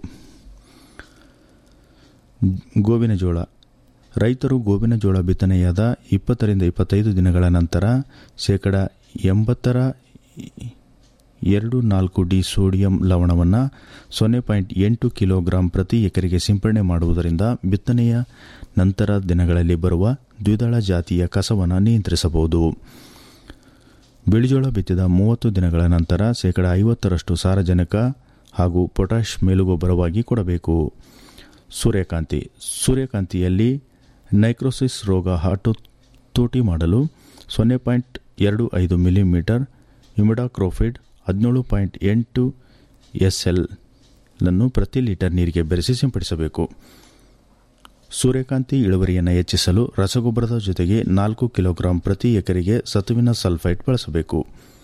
ಗೋವಿನ ಜೋಳ ರೈತರು ಗೋವಿನ ಜೋಳ ಬಿತ್ತನೆಯಾದ ಇಪ್ಪತ್ತರಿಂದ ಇಪ್ಪತ್ತೈದು ದಿನಗಳ ನಂತರ ಶೇಕಡ ಎಂಬತ್ತರ ಎರಡು ನಾಲ್ಕು ಡಿ ಸೋಡಿಯಂ ಲವಣವನ್ನು ಸೊನ್ನೆ ಪಾಯಿಂಟ್ ಎಂಟು ಕಿಲೋಗ್ರಾಂ ಪ್ರತಿ ಎಕರೆಗೆ ಸಿಂಪರಣೆ ಮಾಡುವುದರಿಂದ ಬಿತ್ತನೆಯ ನಂತರ ದಿನಗಳಲ್ಲಿ ಬರುವ ದ್ವಿದಳ ಜಾತಿಯ ಕಸವನ್ನು ನಿಯಂತ್ರಿಸಬಹುದು ಬಿಳಿಜೋಳ ಬಿತ್ತಿದ ಮೂವತ್ತು ದಿನಗಳ ನಂತರ ಶೇಕಡ ಐವತ್ತರಷ್ಟು ಸಾರಜನಕ ಹಾಗೂ ಪೊಟ್ಯಾಷ್ ಮೇಲುಗೊಬ್ಬರವಾಗಿ ಕೊಡಬೇಕು ಸೂರ್ಯಕಾಂತಿ ಸೂರ್ಯಕಾಂತಿಯಲ್ಲಿ ನೈಕ್ರೋಸಿಸ್ ರೋಗ ಹತೋಟಿ ಮಾಡಲು ಸೊನ್ನೆ ಪಾಯಿಂಟ್ ಎರಡು ಐದು ಮಿಲಿಮೀಟರ್ ಇಮಿಡಾಕ್ರೋಫಿಡ್ ಹದಿನೇಳು ಪಾಯಿಂಟ್ ಎಂಟು ಎಸ್ ಎಲ್ ಅನ್ನು ಪ್ರತಿ ಲೀಟರ್ ನೀರಿಗೆ ಬೆರೆಸಿ ಸಿಂಪಡಿಸಬೇಕು ಸೂರ್ಯಕಾಂತಿ ಇಳುವರಿಯನ್ನು ಹೆಚ್ಚಿಸಲು ರಸಗೊಬ್ಬರದ ಜೊತೆಗೆ ನಾಲ್ಕು ಕಿಲೋಗ್ರಾಂ ಪ್ರತಿ ಎಕರೆಗೆ ಸತುವಿನ ಸಲ್ಫೈಟ್ ಬಳಸಬೇಕು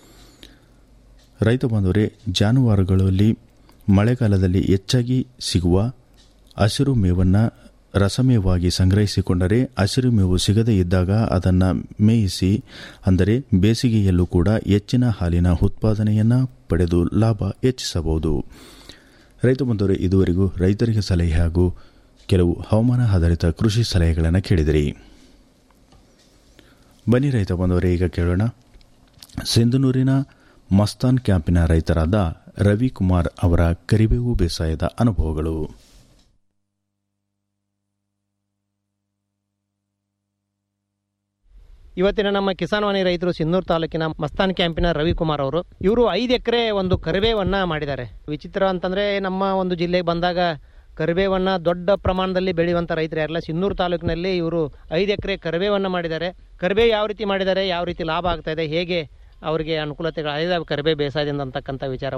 ರೈತ ಬಾಂಧವರೇ ಜಾನುವಾರುಗಳಲ್ಲಿ ಮಳೆಗಾಲದಲ್ಲಿ ಹೆಚ್ಚಾಗಿ ಸಿಗುವ ಹಸಿರು ಮೇವನ್ನು ರಸಮೇವಾಗಿ ಸಂಗ್ರಹಿಸಿಕೊಂಡರೆ ಹಸಿರು ಮೇವು ಸಿಗದೇ ಇದ್ದಾಗ ಅದನ್ನು ಮೇಯಿಸಿ ಅಂದರೆ ಬೇಸಿಗೆಯಲ್ಲೂ ಕೂಡ ಹೆಚ್ಚಿನ ಹಾಲಿನ ಉತ್ಪಾದನೆಯನ್ನು ಪಡೆದು ಲಾಭ ಹೆಚ್ಚಿಸಬಹುದು ರೈತ ಬಂದವರು ಇದುವರೆಗೂ ರೈತರಿಗೆ ಸಲಹೆ ಹಾಗೂ ಕೆಲವು ಹವಾಮಾನ ಆಧಾರಿತ ಕೃಷಿ ಸಲಹೆಗಳನ್ನು ಕೇಳಿದಿರಿ ಬನ್ನಿ ರೈತ ಬಂದವರೇ ಈಗ ಕೇಳೋಣ ಸಿಂಧನೂರಿನ ಮಸ್ತಾನ್ ಕ್ಯಾಂಪಿನ ರೈತರಾದ ರವಿಕುಮಾರ್ ಅವರ ಕರಿಬೇವು ಬೇಸಾಯದ ಅನುಭವಗಳು ಇವತ್ತಿನ ನಮ್ಮ ಕಿಸಾನ್ವಾಣಿ ರೈತರು ಸಿನ್ನೂರು ತಾಲೂಕಿನ ಮಸ್ತಾನ್ ಕ್ಯಾಂಪಿನ ರವಿಕುಮಾರ್ ಅವರು ಇವರು ಐದು ಎಕರೆ ಒಂದು ಕರಿಬೇವನ್ನ ಮಾಡಿದ್ದಾರೆ ವಿಚಿತ್ರ ಅಂತಂದ್ರೆ ನಮ್ಮ ಒಂದು ಜಿಲ್ಲೆಗೆ ಬಂದಾಗ ಕರಿಬೇವನ್ನ ದೊಡ್ಡ ಪ್ರಮಾಣದಲ್ಲಿ ಬೆಳೆಯುವಂಥ ರೈತರು ಯಾರಲ್ಲ ಸಿನ್ನೂರು ತಾಲೂಕಿನಲ್ಲಿ ಇವರು ಐದು ಎಕರೆ ಕರಿಬೇವನ್ನ ಮಾಡಿದ್ದಾರೆ ಕರಿಬೇವು ಯಾವ ರೀತಿ ಮಾಡಿದ್ದಾರೆ ಯಾವ ರೀತಿ ಲಾಭ ಆಗ್ತಾ ಇದೆ ಹೇಗೆ ಅವರಿಗೆ ಅನುಕೂಲತೆಗಳು ಆಗಿದೆ ಕರಿಬೇವು ಬೇಸಾಯದಿಂದ ಅಂತಕ್ಕಂಥ ವಿಚಾರವನ್ನು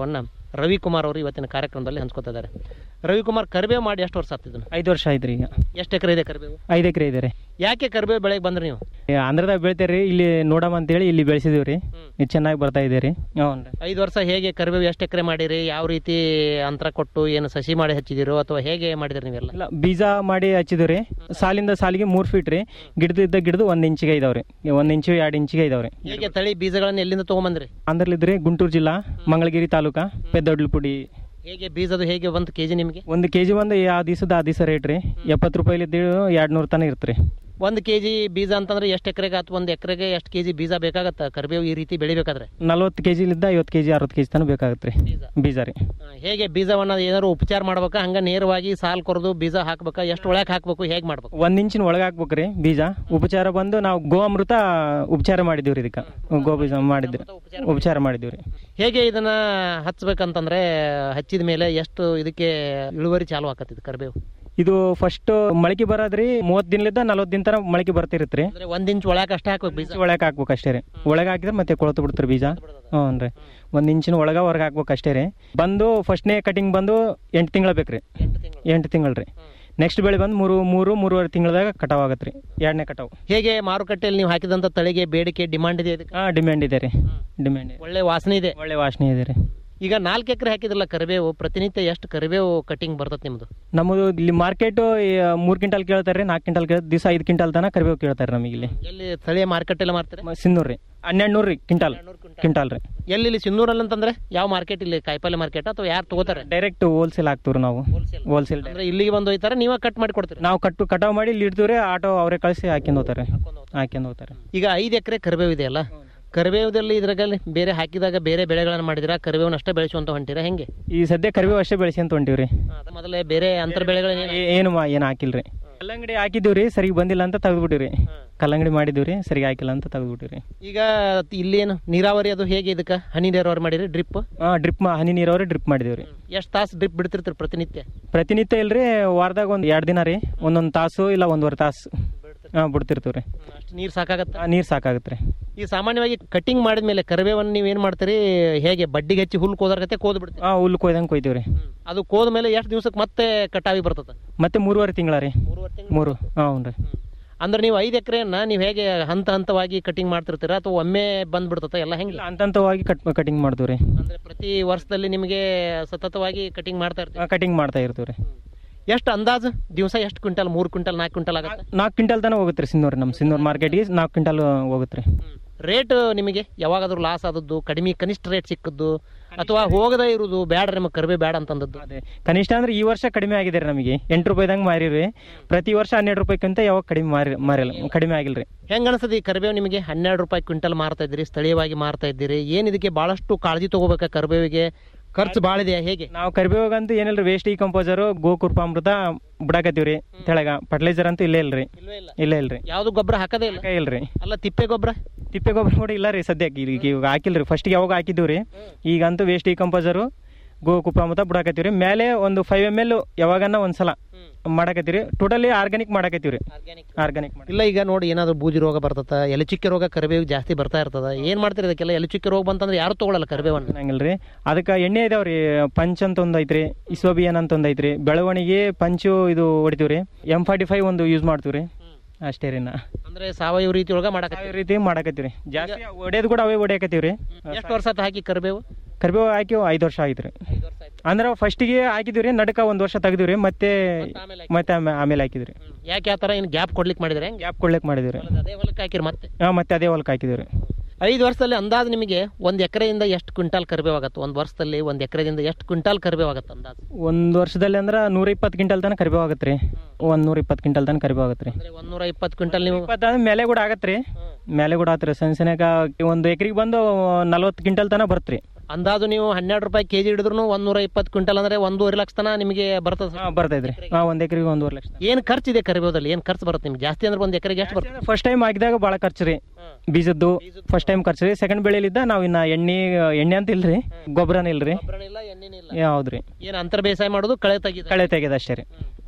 ರವಿಕುಮಾರ್ ಅವರು ಇವತ್ತಿನ ಕಾರ್ಯಕ್ರಮದಲ್ಲಿ ಹಂಚ್ಕೋತಾ ಇದ್ದಾರೆ ರವಿಕುಮಾರ್ ಕರಿಬೇವು ಮಾಡಿ ಎಷ್ಟು ವರ್ಷ ಆಗ್ತಿದ್ದು ಐದು ವರ್ಷ ಆಯ್ತು ಈಗ ಎಷ್ಟು ಎಕರೆ ಇದೆ ಕರಿಬೇವು ಐದು ಎಕರೆ ಇದೆ ರೀ ಯಾಕೆ ಕರಿಬೇವು ಬೆಳೆಗೆ ಬಂದ್ರಿ ನೀವು ಈ ಆಂಧ್ರದಾಗ ಬೆಳಿತೀರಿ ಇಲ್ಲಿ ನೋಡಮ್ಮ ಅಂತೇಳಿ ಇಲ್ಲಿ ಬೆಳೆಸಿದೀವಿ ರೀ ಇದು ಚೆನ್ನಾಗಿ ಬರ್ತಾ ಇದೆ ರೀ ಹ್ಞೂ ರೀ ಐದು ವರ್ಷ ಹೇಗೆ ಕರಿಬೇವು ಎಷ್ಟು ಎಕರೆ ಮಾಡಿರಿ ಯಾವ ರೀತಿ ಅಂತರ ಕೊಟ್ಟು ಏನು ಸಸಿ ಮಾಡಿ ಹಚ್ಚಿದಿರೋ ಅಥವಾ ಹೇಗೆ ಮಾಡಿದಿರಿ ನೀವೆಲ್ಲ ಇಲ್ಲ ಬೀಜ ಮಾಡಿ ಹಚ್ಚಿದ್ವಿ ರೀ ಸಾಲಿಂದ ಸಾಲಿಗೆ ಮೂರು ಫೀಟ್ ರೀ ಗಿಡದಿದ್ದ ಗಿಡದು ಒಂದು ಇಂಚಿಗೆ ಇದಾವೆ ರೀ ಒಂದು ಇಂಚು ಎರಡು ಇಂಚಿಗೆ ಇದಾವೆ ರೀ ಹೇಗೆ ತಳಿ ಬೀಜಗಳನ್ನು ಎಲ್ಲಿಂದ ತೊಗೊಂಬಂದ್ರಿ ಆಂಧ್ರಲಿದ್ರಿ ಗುಂಟೂರು ಜಿಲ್ಲಾ ಮಂಗಳಗಿರಿ ತಾಲೂಕಾ ಪೆದ್ದೊಡ್ಲಪುಡಿ ಹೇಗೆ ಬೀಜದು ಹೇಗೆ ಒಂದು ಕೆಜಿ ನಿಮಗೆ ಒಂದು ಕೆ ಜಿ ಒಂದು ಯಾವ ದಿವಸದ ಆ ದಿವಸ ರೇಟ್ ರೀ ಎಪ್ಪತ್ತು ರೂಪಾಯಿಲಿದ್ದು ಎರಡು ನೂರು ತನಕ ಇರುತ್ತೆ ರೀ ಒಂದು ಕೆಜಿ ಬೀಜ ಅಂತಂದ್ರೆ ಎಷ್ಟು ಎಕರೆಗೆ ಅಥವಾ ಒಂದು ಎಕರೆಗೆ ಎಷ್ಟು ಕೆಜಿ ಬೀಜ ಬೇಕಾಗತ್ತೆ ಕರಿಬೇವು ಈ ರೀತಿ ಬೆಳಿಬೇಕಾದ್ರೆ ನಲ್ವತ್ತು ಕೆ ಜಿಲಿದ್ದ ಐವತ್ತು ಕೆ ಜಿ ಅರವತ್ತು ಕೆ ಜಿ ತನಕ ಬೇಕಾಗುತ್ತೆ ರೀ ಬೀಜ. ಬೀಜ ರೀ ಆ, ಹೇಗೆ ಬೀಜವನ್ನ ಏನಾದ್ರು ಉಪಚಾರ ಮಾಡ್ಬೇಕಾ ಹಂಗ ನೇರವಾಗಿ ಸಾಲ್ ಕೊರದು ಬೀಜ ಹಾಕ್ಬೇಕಾ ಎಷ್ಟು ಒಳಗೆ ಹಾಕ್ಬೇಕು ಹೇಗೆ ಮಾಡ್ಬೇಕು ಒಂದ್ ಇಂಚಿನ ಒಳಗೆ ಹಾಕ್ಬೇಕ್ರಿ ಬೀಜ ಉಪಚಾರ ಬಂದು ನಾವು ಗೋ ಅಮೃತ ಉಪಚಾರ ಮಾಡಿದೀವಿ ರೀ ಇದಕ್ಕೆ ಗೋ ಬೀಜ ಮಾಡಿದ್ರಿ ಉಪಚಾರ ಮಾಡಿದೀವಿ ರೀ ಹೇಗೆ ಇದನ್ನ ಹಚ್ಬೇಕಂತಂದ್ರೆ ಹಚ್ಚಿದ ಮೇಲೆ ಎಷ್ಟು ಇದಕ್ಕೆ ಇಳುವರಿ ಚಾಲು ಆಕತ್ತಿದ್ ಕರಿಬೇವು ಇದು ಫಸ್ಟ್ ಮೊಳಕೆ ಬರೋದ್ರಿ ಮೂವತ್ತು ದಿನಲಿದ್ದ ನಲ್ವತ್ತು ದಿನ ತನಕ ಮೊಳಕೆ ಬರ್ತಿರತ್ರಿ ಅಂದ್ರೆ ಒಂದ್ ಇಂಚ್ ಒಳಗೆ ಅಷ್ಟೇ ಹಾಕ್ಬೇಕು ಬೀಜ ಒಳಗೆ ಹಾಕ್ಬೇಕು ಅಷ್ಟೇ ರೀ ಒಳಗೆ ಹಾಕಿದ್ರೆ ಮತ್ತೆ ಕೊಳತು ಬಿಡ್ತಾರೆ ಬೀಜ ಹ್ಞೂ ರೀ ಒಂದು ಇಂಚಿನ ಒಳಗೆ ಹೊರಗೆ ಹಾಕ್ಬೇಕು ಅಷ್ಟೇ ರೀ ಬಂದು ಫಸ್ಟ್ನೇ ಕಟಿಂಗ್ ಬಂದು ಎಂಟು ತಿಂಗಳ ಬೇಕು ರೀ ಎಂಟು ತಿಂಗಳು ರೀ ನೆಕ್ಸ್ಟ್ ಬೆಳೆ ಬಂದು ಮೂರು ಮೂರು ಮೂರುವರೆ ತಿಂಗಳದಾಗ ಕಟಾವ್ ಆಗತ್ತೆ ರೀ ಎರಡನೇ ಕಟಾವು ಹೇಗೆ ಮಾರುಕಟ್ಟೆಯಲ್ಲಿ ನೀವು ಹಾಕಿದಂತ ತಳಿಗೆ ಬೇಡಿಕೆ ಡಿಮಾಂಡ್ ಇದೆ ಇದಕ್ಕೆ ಹಾಂ ಡಿಮ್ಯಾಂಡ್ ಇದೆ ರೀ ಡಿಮ್ಯಾಂಡ್ ಇದೆ ಒಳ್ಳೆ ವಾಸನೆ ಇದೆ ಒಳ್ಳೆ ವಾಸನೆ ಇದೆ ರೀ ಈಗ ನಾಲ್ಕು ಎಕರೆ ಹಾಕಿದ್ರಲ್ಲ ಕರಿಬೇವು ಪ್ರತಿನಿತ್ಯ ಎಷ್ಟು ಕರಿಬೇವು ಕಟಿಂಗ್ ಬರ್ತದೆ ನಿಮ್ದು ನಮ್ಮದು ಇಲ್ಲಿ ಮಾರ್ಕೆಟ್ ಮೂರು ಕ್ವಿಂಟಲ್ ಕೇಳ್ತಾರೆ ರೀ ನಾಲ್ಕು ಕ್ವಿಂಟಲ್ ಕೇಳ ದಿವಸ ಐದು ಕ್ವಿಂಟಲ್ ತನಕ ಕರಿಬೇವು ಕೇಳ್ತಾರೆ ನಮಗೆ ಇಲ್ಲಿ ಎಲ್ಲಿ ಸ್ಥಳೀಯ ಮಾರ್ಕೆಟ್ ಎಲ್ಲ ಮಾರ್ತಾರೆ ಮ- ಸಿನ್ನೂರು ರೀ ಹನ್ನೆರಡು ನೂರು ರೀ ಕ್ವಿಂಟಾಲ್ ಕ್ವಿಂಟಾಲ್ ರೀ ಎಲ್ಲಿ ಇಲ್ಲಿ ಸಿನ್ನೂರಲ್ಲಿ ಅಂತಂದ್ರೆ ಯಾವ ಮಾರ್ಕೆಟ್ ಇಲ್ಲಿ ಕಾಯಿಪಲ್ಲೆ ಮಾರ್ಕೆಟ್ ಅಥವಾ ಯಾರು ತಗೋತಾರೆ ಡೈರೆಕ್ಟ್ ಹೋಲ್ಸೇಲ್ ಹಾಕ್ತೀವಿ ನಾವು ಹೋಲ್ಸೇಲ್ ಅಂದ್ರೆ ಇಲ್ಲಿಗೆ ಬಂದು ಹೋಯ್ತಾರೆ ನೀವೇ ಕಟ್ ಮಾಡಿ ಕೊಡ್ತೀರಿ ನಾವು ಕಟ್ಟು ಕಟಾವ್ ಮಾಡಿ ಇಲ್ಲಿ ಇಡ್ತೀವಿ ರೀ ಆಟೋ ಅವರೇ ಕಳಿಸಿ ಹಾಕ್ಯಂಡ್ ಹೋಗ್ತಾರೆ ಹಾಕ್ಯಂಡ್ ಹೋಗ್ತಾರೆ ಈಗ ಐದು ಎಕರೆ ಕರಿಬೇವು ಇದೆಯಲ್ಲ ಕರಿಬೇವದಲ್ಲಿ ಇದ್ರಾಗಲ್ಲಿ ಬೇರೆ ಹಾಕಿದಾಗ ಬೇರೆ ಬೆಳೆಗಳನ್ನ ಮಾಡಿದಿರಾ ಕರಿಬೇವನ್ನ ಅಷ್ಟೇ ಬೆಳೆಸುವಂತ ಹೊಂಟಿರಾ ಹೆಂಗೆ ಈ ಸದ್ಯ ಕರಿಬೇವು ಅಷ್ಟೇ ಬೆಳೆಸಿ ಅಂತ ಹೊಂಟೀವಿ ಅದ ಮೊದಲೇ ಬೇರೆ ಅಂತರ ಬೆಳೆಗಳನ್ನ ಏ- ಏನು ಮಾ ಏನು ಹಾಕಿಲ್ರಿ ಕಲ್ಲಂಗಡಿ ಹಾಕಿದ್ದೀವಿ ರೀ ಸರಿಗೆ ಬಂದಿಲ್ಲ ಅಂತ ತೆಗೆದ್ಬಿಟ್ಟಿವಿ ರೀ ಕಲ್ಲಂಗಡಿ ಮಾಡಿದ್ದೀವಿ ರೀ ಸರಿಗೆ ಹಾಕಿಲ್ಲ ಅಂತ ತೆಗೆದ್ಬಿಟ್ಟಿವಿ ರೀ ಈಗ ಇಲ್ಲೇನು ನೀರಾವರಿ ಅದು ಹೇಗೆ ಇದಕ್ಕೆ ಹನಿ ನೀರಾವರಿ ಮಾಡಿರಿ ಡ್ರಿಪ್ ಹಾಂ ಡ್ರಿಪ್ ಮಾ ಹನಿ ನೀರಾವರಿ ಡ್ರಿಪ್ ಮಾಡಿದ್ದೀವಿ ರೀ ಎಷ್ಟು ತಾಸು ಡ್ರಿಪ್ ಬಿಡ್ತಿರ್ತೀರಿ ಪ್ರತಿನಿತ್ಯ ಪ್ರತಿನಿತ್ಯ ಇಲ್ರಿ ವಾರದಾಗ ಒಂದು ಎರಡು ದಿನ ರೀ ಒಂದೊಂದು ತಾಸು ಇಲ್ಲ ಒಂದುವರೆ ತಾಸು ಹಾಂ ಬಿಡ್ತಿರ್ತೀವಿ ರೀ ಅಷ್ಟು ನೀರು ಸಾಕಾಗತ್ತೆ ನೀರು ಸಾಕಾಗುತ್ತೆ ರೀ ಈ ಸಾಮಾನ್ಯವಾಗಿ ಕಟಿಂಗ್ ಮಾಡಿದ್ಮೇಲೆ ಕರಿಬೇವನ್ನು ನೀವು ಏನು ಮಾಡ್ತೀರಿ ಹೇಗೆ ಬಡ್ಡಿಗೆ ಹಚ್ಚಿ ಹುಲ್ಲು ಕೋದರ್ಗತ್ತೆ ಕೋದ್ ಬಿಡ್ತೀರಿ ಹಾಂ ಹುಲ್ಲು ಕೊಯ್ದಂಗೆ ಕೊಯ್ತೀವಿ ರೀ ಅದು ಕೋದ ಮೇಲೆ ಎಷ್ಟು ದಿವ್ಸಕ್ಕೆ ಮತ್ತೆ ಕಟಾವಿ ಬರ್ತದೆ ಮತ್ತೆ ಮೂರುವರೆ ತಿಂಗಳ ರೀ ಮೂರುವರೆ ತಿಂಗಳು ಮೂರು ಹಾಂ ರೀ ಅಂದ್ರೆ ನೀವು ಐದು ಎಕರೆಯನ್ನ ನೀವು ಹೇಗೆ ಹಂತ ಹಂತವಾಗಿ ಕಟಿಂಗ್ ಮಾಡ್ತಿರ್ತೀರಾ ಅಥವಾ ಒಮ್ಮೆ ಬಂದ್ಬಿಡ್ತದ ಎಲ್ಲ ಹೆಂಗೆ ಇಲ್ಲ ಹಂತವಾಗಿ ಕಟ್ ಕಟಿಂಗ್ ಮಾಡ್ತೀವಿ ರೀ ಅಂದ್ರೆ ಪ್ರತಿ ವರ್ಷದಲ್ಲಿ ನಿಮಗೆ ಸತತವಾಗಿ ಕಟಿಂಗ್ ಮಾಡ್ತಾ ಇರ್ತೀವಿ ಕಟಿಂಗ್ ಮಾಡ್ತಾ ಇರ್ತೀವಿ ರೀ ಎಷ್ಟು ಅಂದಾಜು ದಿವಸ ಎಷ್ಟು ಕ್ವಿಂಟಲ್ ಮೂರು ಕ್ವಿಂಟಲ್ ನಾಲ್ಕು ಕ್ವಿಂಟಲ್ ಆಗುತ್ತೆ ನಾಲ್ಕು ಕ್ವಿಂಟಲ್ ತನಕ ಹೋಗುತ್ತೆ ರೀ ಸಿನ್ನೂರು ನಮ್ಮ ಸಿನ್ನೂರು ಮಾರ್ಕೆಟ್ಗೆ ನಾಲ್ಕು ಕ್ವಿಂಟಲ್ ಹೋಗುತ್ತೆ ರೀ ರೇಟ್ ನಿಮಗೆ ಯಾವಾಗಾದ್ರೂ ಲಾಸ್ ಆದದ್ದು ಕಡಿಮೆ ಕನಿಷ್ಠ ರೇಟ್ ಸಿಕ್ಕದ್ದು ಅಥವಾ ಹೋಗದೇ ಇರುವುದು ಬೇಡ ನಮಗೆ ಕರಿಬೇ ಬೇಡ ಅಂತಂದದ್ದು ಅದೇ ಕನಿಷ್ಠ ಅಂದ್ರೆ ಈ ವರ್ಷ ಕಡಿಮೆ ಆಗಿದೆ ರೀ ನಮಗೆ ಎಂಟು ರೂಪಾಯಿದಂಗೆ ಮಾರಿರಿ ಪ್ರತಿ ವರ್ಷ ಹನ್ನೆರಡು ರೂಪಾಯಿಕ್ಕಿಂತ ಯಾವಾಗ ಕಡಿಮೆ ಮಾರಿ ಮಾರಿಲ್ಲ ಕಡಿಮೆ ಆಗಿಲ್ಲ ರೀ ಹೆಂಗ ಅನಿಸ್ತದೆ ಈ ಕರಿಬೇವು ನಿಮಗೆ ಹನ್ನೆರಡು ರೂಪಾಯಿ ಕ್ವಿಂಟಲ್ ಮಾರ್ತಾ ಇದ್ದೀರಿ ಸ್ಥಳೀಯವಾಗಿ ಮಾರ್ತಾ ಇದ್ದೀರಿ ಏನು ಇದಕ್ಕೆ ಬಹಳಷ್ಟು ಕಾಳಜಿ ತಗೋಬೇಕಾ ಕರಿಬೇವಿಗೆ ಖರ್ಚು ಭಾಳ ಇದೆಯಾ ಹೇಗೆ ನಾವು ಕರಿಬೇವಾಗಂತೂ ಏನಿಲ್ಲ ವೇಸ್ಟ್ ಈ ಕಂಪೋಸರು ಗೋಕೃಪಾಮೃತ ಬಿಡಾಕತ್ತೀವಿ ರೀ ತೆಳಗ ಫರ್ಟಿಲೈಸರ್ ಅಂತೂ ಇಲ್ಲೇ ಇಲ್ರಿ ಇಲ್ಲೇ ಇಲ್ರಿ ಯಾವುದು ಗೊಬ್ಬರ ಹಾಕದೇ ಇಲ್ಲ ಕೈ ಇಲ್ರಿ ಅಲ್ಲ ತಿಪ್ಪೆ ಗೊಬ್ಬರ ತಿಪ್ಪೆ ಗೊಬ್ಬರ ಕೂಡ ಇಲ್ಲ ರೀ ಸದ್ಯಕ್ಕೆ ಈಗ ಇವಾಗ ಹಾಕಿಲ್ರಿ ಫಸ್ಟಿಗೆ ಯಾವಾಗ ಹಾಕಿದ್ದೀವಿ ರೀ ಈಗಂತೂ ವೇಸ್ಟ್ ಈ ಕಂಪೋಸರು ಗೋಕೃಪಾಮೃತ ಬಿಡಾಕತ್ತೀವಿ ರೀ ಮೇಲೆ ಒಂದು ಫೈವ್ ಎಮ್ ಎಲ್ ಯಾವಾಗನ್ನ ಒಂದ್ಸಲ ಮಾಡಾಕತ್ತೀವಿ ರೀ ಟೋಟಲಿ ಆರ್ಗಾನಿಕ್ ಮಾಡಾಕತ್ತೀವಿ ರೀ ಆರ್ಗಾನಿಕ್ ಮಾಡಿ ಇಲ್ಲ ಈಗ ನೋಡಿ ಏನಾದ್ರು ಬೂಜಿ ರೋಗ ಬರ್ತದ ಎಲೆಚುಕ್ಕೆ ರೋಗ ಕರಿಬೇವು ಜಾಸ್ತಿ ಬರ್ತಾ ಇರ್ತದ ಏನ್ ಮಾಡ್ತೀರಿ ಇದಕ್ಕೆಲ್ಲ ಎಲೆಚುಕ್ಕೆ ರೋಗ ಬಂತಂದ್ರೆ ಯಾರು ತಗೊಳಲ್ಲ ಕರಿಬೇವನ್ನ ಹಂಗಿಲ್ರಿ ಅದಕ್ಕೆ ಎಣ್ಣೆ ಇದಾವ್ರಿ ಪಂಚ್ ಅಂತ ಒಂದು ಐತ್ರಿ ಇಸ್ವಬಿಯನ್ ಅಂತ ಒಂದು ಐತ್ರಿ ಬೆಳವಣಿಗೆ ಪಂಚು ಇದು ಹೊಡಿತೀವಿ ರೀ ಎಮ್ ಫಾರ್ಟಿ ಫೈವ್ ಒಂದು ಯೂಸ್ ಮಾಡ್ತೀವಿ ರೀ ಅಷ್ಟೇ ರೀ ನಾ ಅಂದ್ರೆ ಸಾವಯವ ರೀತಿ ಒಳಗ ಮಾಡಕ ಯಾವ ರೀತಿ ಮಾಡಾಕತ್ತೀವಿ ರೀ ಜಾಸ್ತಿ ಹೊಡೆಯೋದು ಕೂಡ ಅವೇ ಹೊಡಿಯಾಕತ್ತೀವಿ ರೀ ಎಷ್ಟು ವರ್ಷ ಆತ ಹಾಕಿ ಕರಿಬೇವು ಕರಿಬೇವು ಹಾಕಿ ಐದು ವರ್ಷ ಆಯ್ತು ರೀ ಅಂದ್ರೆ ಫಸ್ಟಿಗೆ ಹಾಕಿದ್ವಿ ರೀ ನಡಕ ಒಂದು ವರ್ಷ ತೆಗ್ದಿವಿ ರೀ ಮತ್ತೆ ಮತ್ತೆ ಆಮೇ- ಆಮೇಲೆ ಹಾಕಿದ್ರಿ ಯಾಕೆ ಆ ತರ ಏನು ಗ್ಯಾಪ್ ಕೊಡ್ಲಿಕ್ಕೆ ಮಾಡಿದ್ರೆ ಹೆಂಗೆ ಗ್ಯಾಪ್ ಕೊಡ್ಲಿಕ್ಕೆ ಮಾಡಿದ್ವಿ ರೀ ಅದೇ ಹೊಲಕ್ಕೆ ಹಾಕಿರಿ ಮತ್ತೆ ಹಾಂ ಮತ್ತೆ ಅದೇ ಹೊಲಕ್ಕೆ ಹಾಕಿದ್ವಿ ರೀ ಐದು ವರ್ಷದಲ್ಲಿ ಅಂದಾಜು ನಿಮಗೆ ಒಂದು ಎಕರೆಯಿಂದ ಎಷ್ಟು ಕ್ವಿಂಟಾಲ್ ಕರಿಬೇವು ಆಗತ್ತೆ ಒಂದು ವರ್ಷದಲ್ಲಿ ಒಂದು ಎಕರೆದಿಂದ ಎಷ್ಟು ಕ್ವಿಂಟಾಲ್ ಕರಿಬೇವು ಆಗತ್ತೆ ಅಂದಾಜು ಒಂದು ವರ್ಷದಲ್ಲಿ ಅಂದ್ರೆ ನೂರ ಇಪ್ಪತ್ತು ಕ್ವಿಂಟಲ್ ತನಕ ಕರಿಬೇವು ಆಗತ್ತೆ ರೀ ಒಂದು ನೂರ ಇಪ್ಪತ್ತು ಕ್ವಿಂಟಲ್ ತನಕ ಕರಿಬೇವು ಆಗತ್ತೆ ರೀ ಅಂದ್ರೆ ಒಂದೂರ ಇಪ್ಪತ್ತು ಕ್ವಿಂಟಲ್ ನೀವು ಇಪ್ಪತ್ತಾದ ಮೇಲೆ ಕೂಡ ಆಗತ್ತೆ ರೀ ಮೇಲೆ ಕೂಡ ಆತ್ರಿ ಸಣ್ಣ ಸಣ್ಣಗ ಒಂದು ಎಕರೆಗೆ ಬಂದು ನಲ್ವತ್ತು ಕ್ವಿಂಟಲ್ ತನಕ ಬರುತ್ತೆ ರೀ ಅಂದಾಜು ನೀವು ಹನ್ನೆರಡು ರೂಪಾಯಿ ಕೆಜಿ ಹಿಡಿದ್ರು ಒಂದೂರ ಇಪ್ಪತ್ತು ಕ್ವಿಂಟಲ್ ಅಂದ್ರೆ ಒಂದೂವರೆ ಲಕ್ಷ ತನ ನಿಮಗೆ ಬರ್ತದೆ ಹಾಂ ಬರ್ತೈತೆ ರೀ ಹಾಂ ಒಂದು ಎಕರೆಗೆ ಒಂದೂವರೆ ಲಕ್ಷ ಏನು ಖರ್ಚಿದೆ ಕರಿಬೇವದಲ್ಲಿ ಏನು ಖರ್ಚು ಬರುತ್ತೆ ನಿಮ್ಗೆ ಜಾಸ್ತಿ ಅಂದ್ರೆ ಒಂದು ಎಕರೆಗೆ ಎಷ್ಟು ಬರುತ್ತೆ ಫಸ್ಟ್ ಟೈಮ್ ಹಾಕಿದಾಗ ಭಾಳ ಖರ್ಚು ರೀ ಬೀಜದ್ದು ಫಸ್ಟ್ ಟೈಮ್ ಖರ್ಚು ರೀ ಸೆಕೆಂಡ್ ಬೆಳೆಲಿದ್ದ ನಾವು ಇನ್ನ ಎಣ್ಣೆ ಎಣ್ಣೆ ಅಂತ ಇಲ್ರಿ ಗೊಬ್ಬರನ ಇಲ್ರಿ ಇಲ್ಲ ಎಣ್ಣೆನೇ ಇಲ್ಲ ಹೌದ್ರಿ ಏನು ಅಂತರ ಬೇಸಾಯ ಮಾಡೋದು ಕಳೆ ತೆಗಿದೆ ಕಳೆ ತೆಗೆದ ಅಷ್ಟೇ ರೀ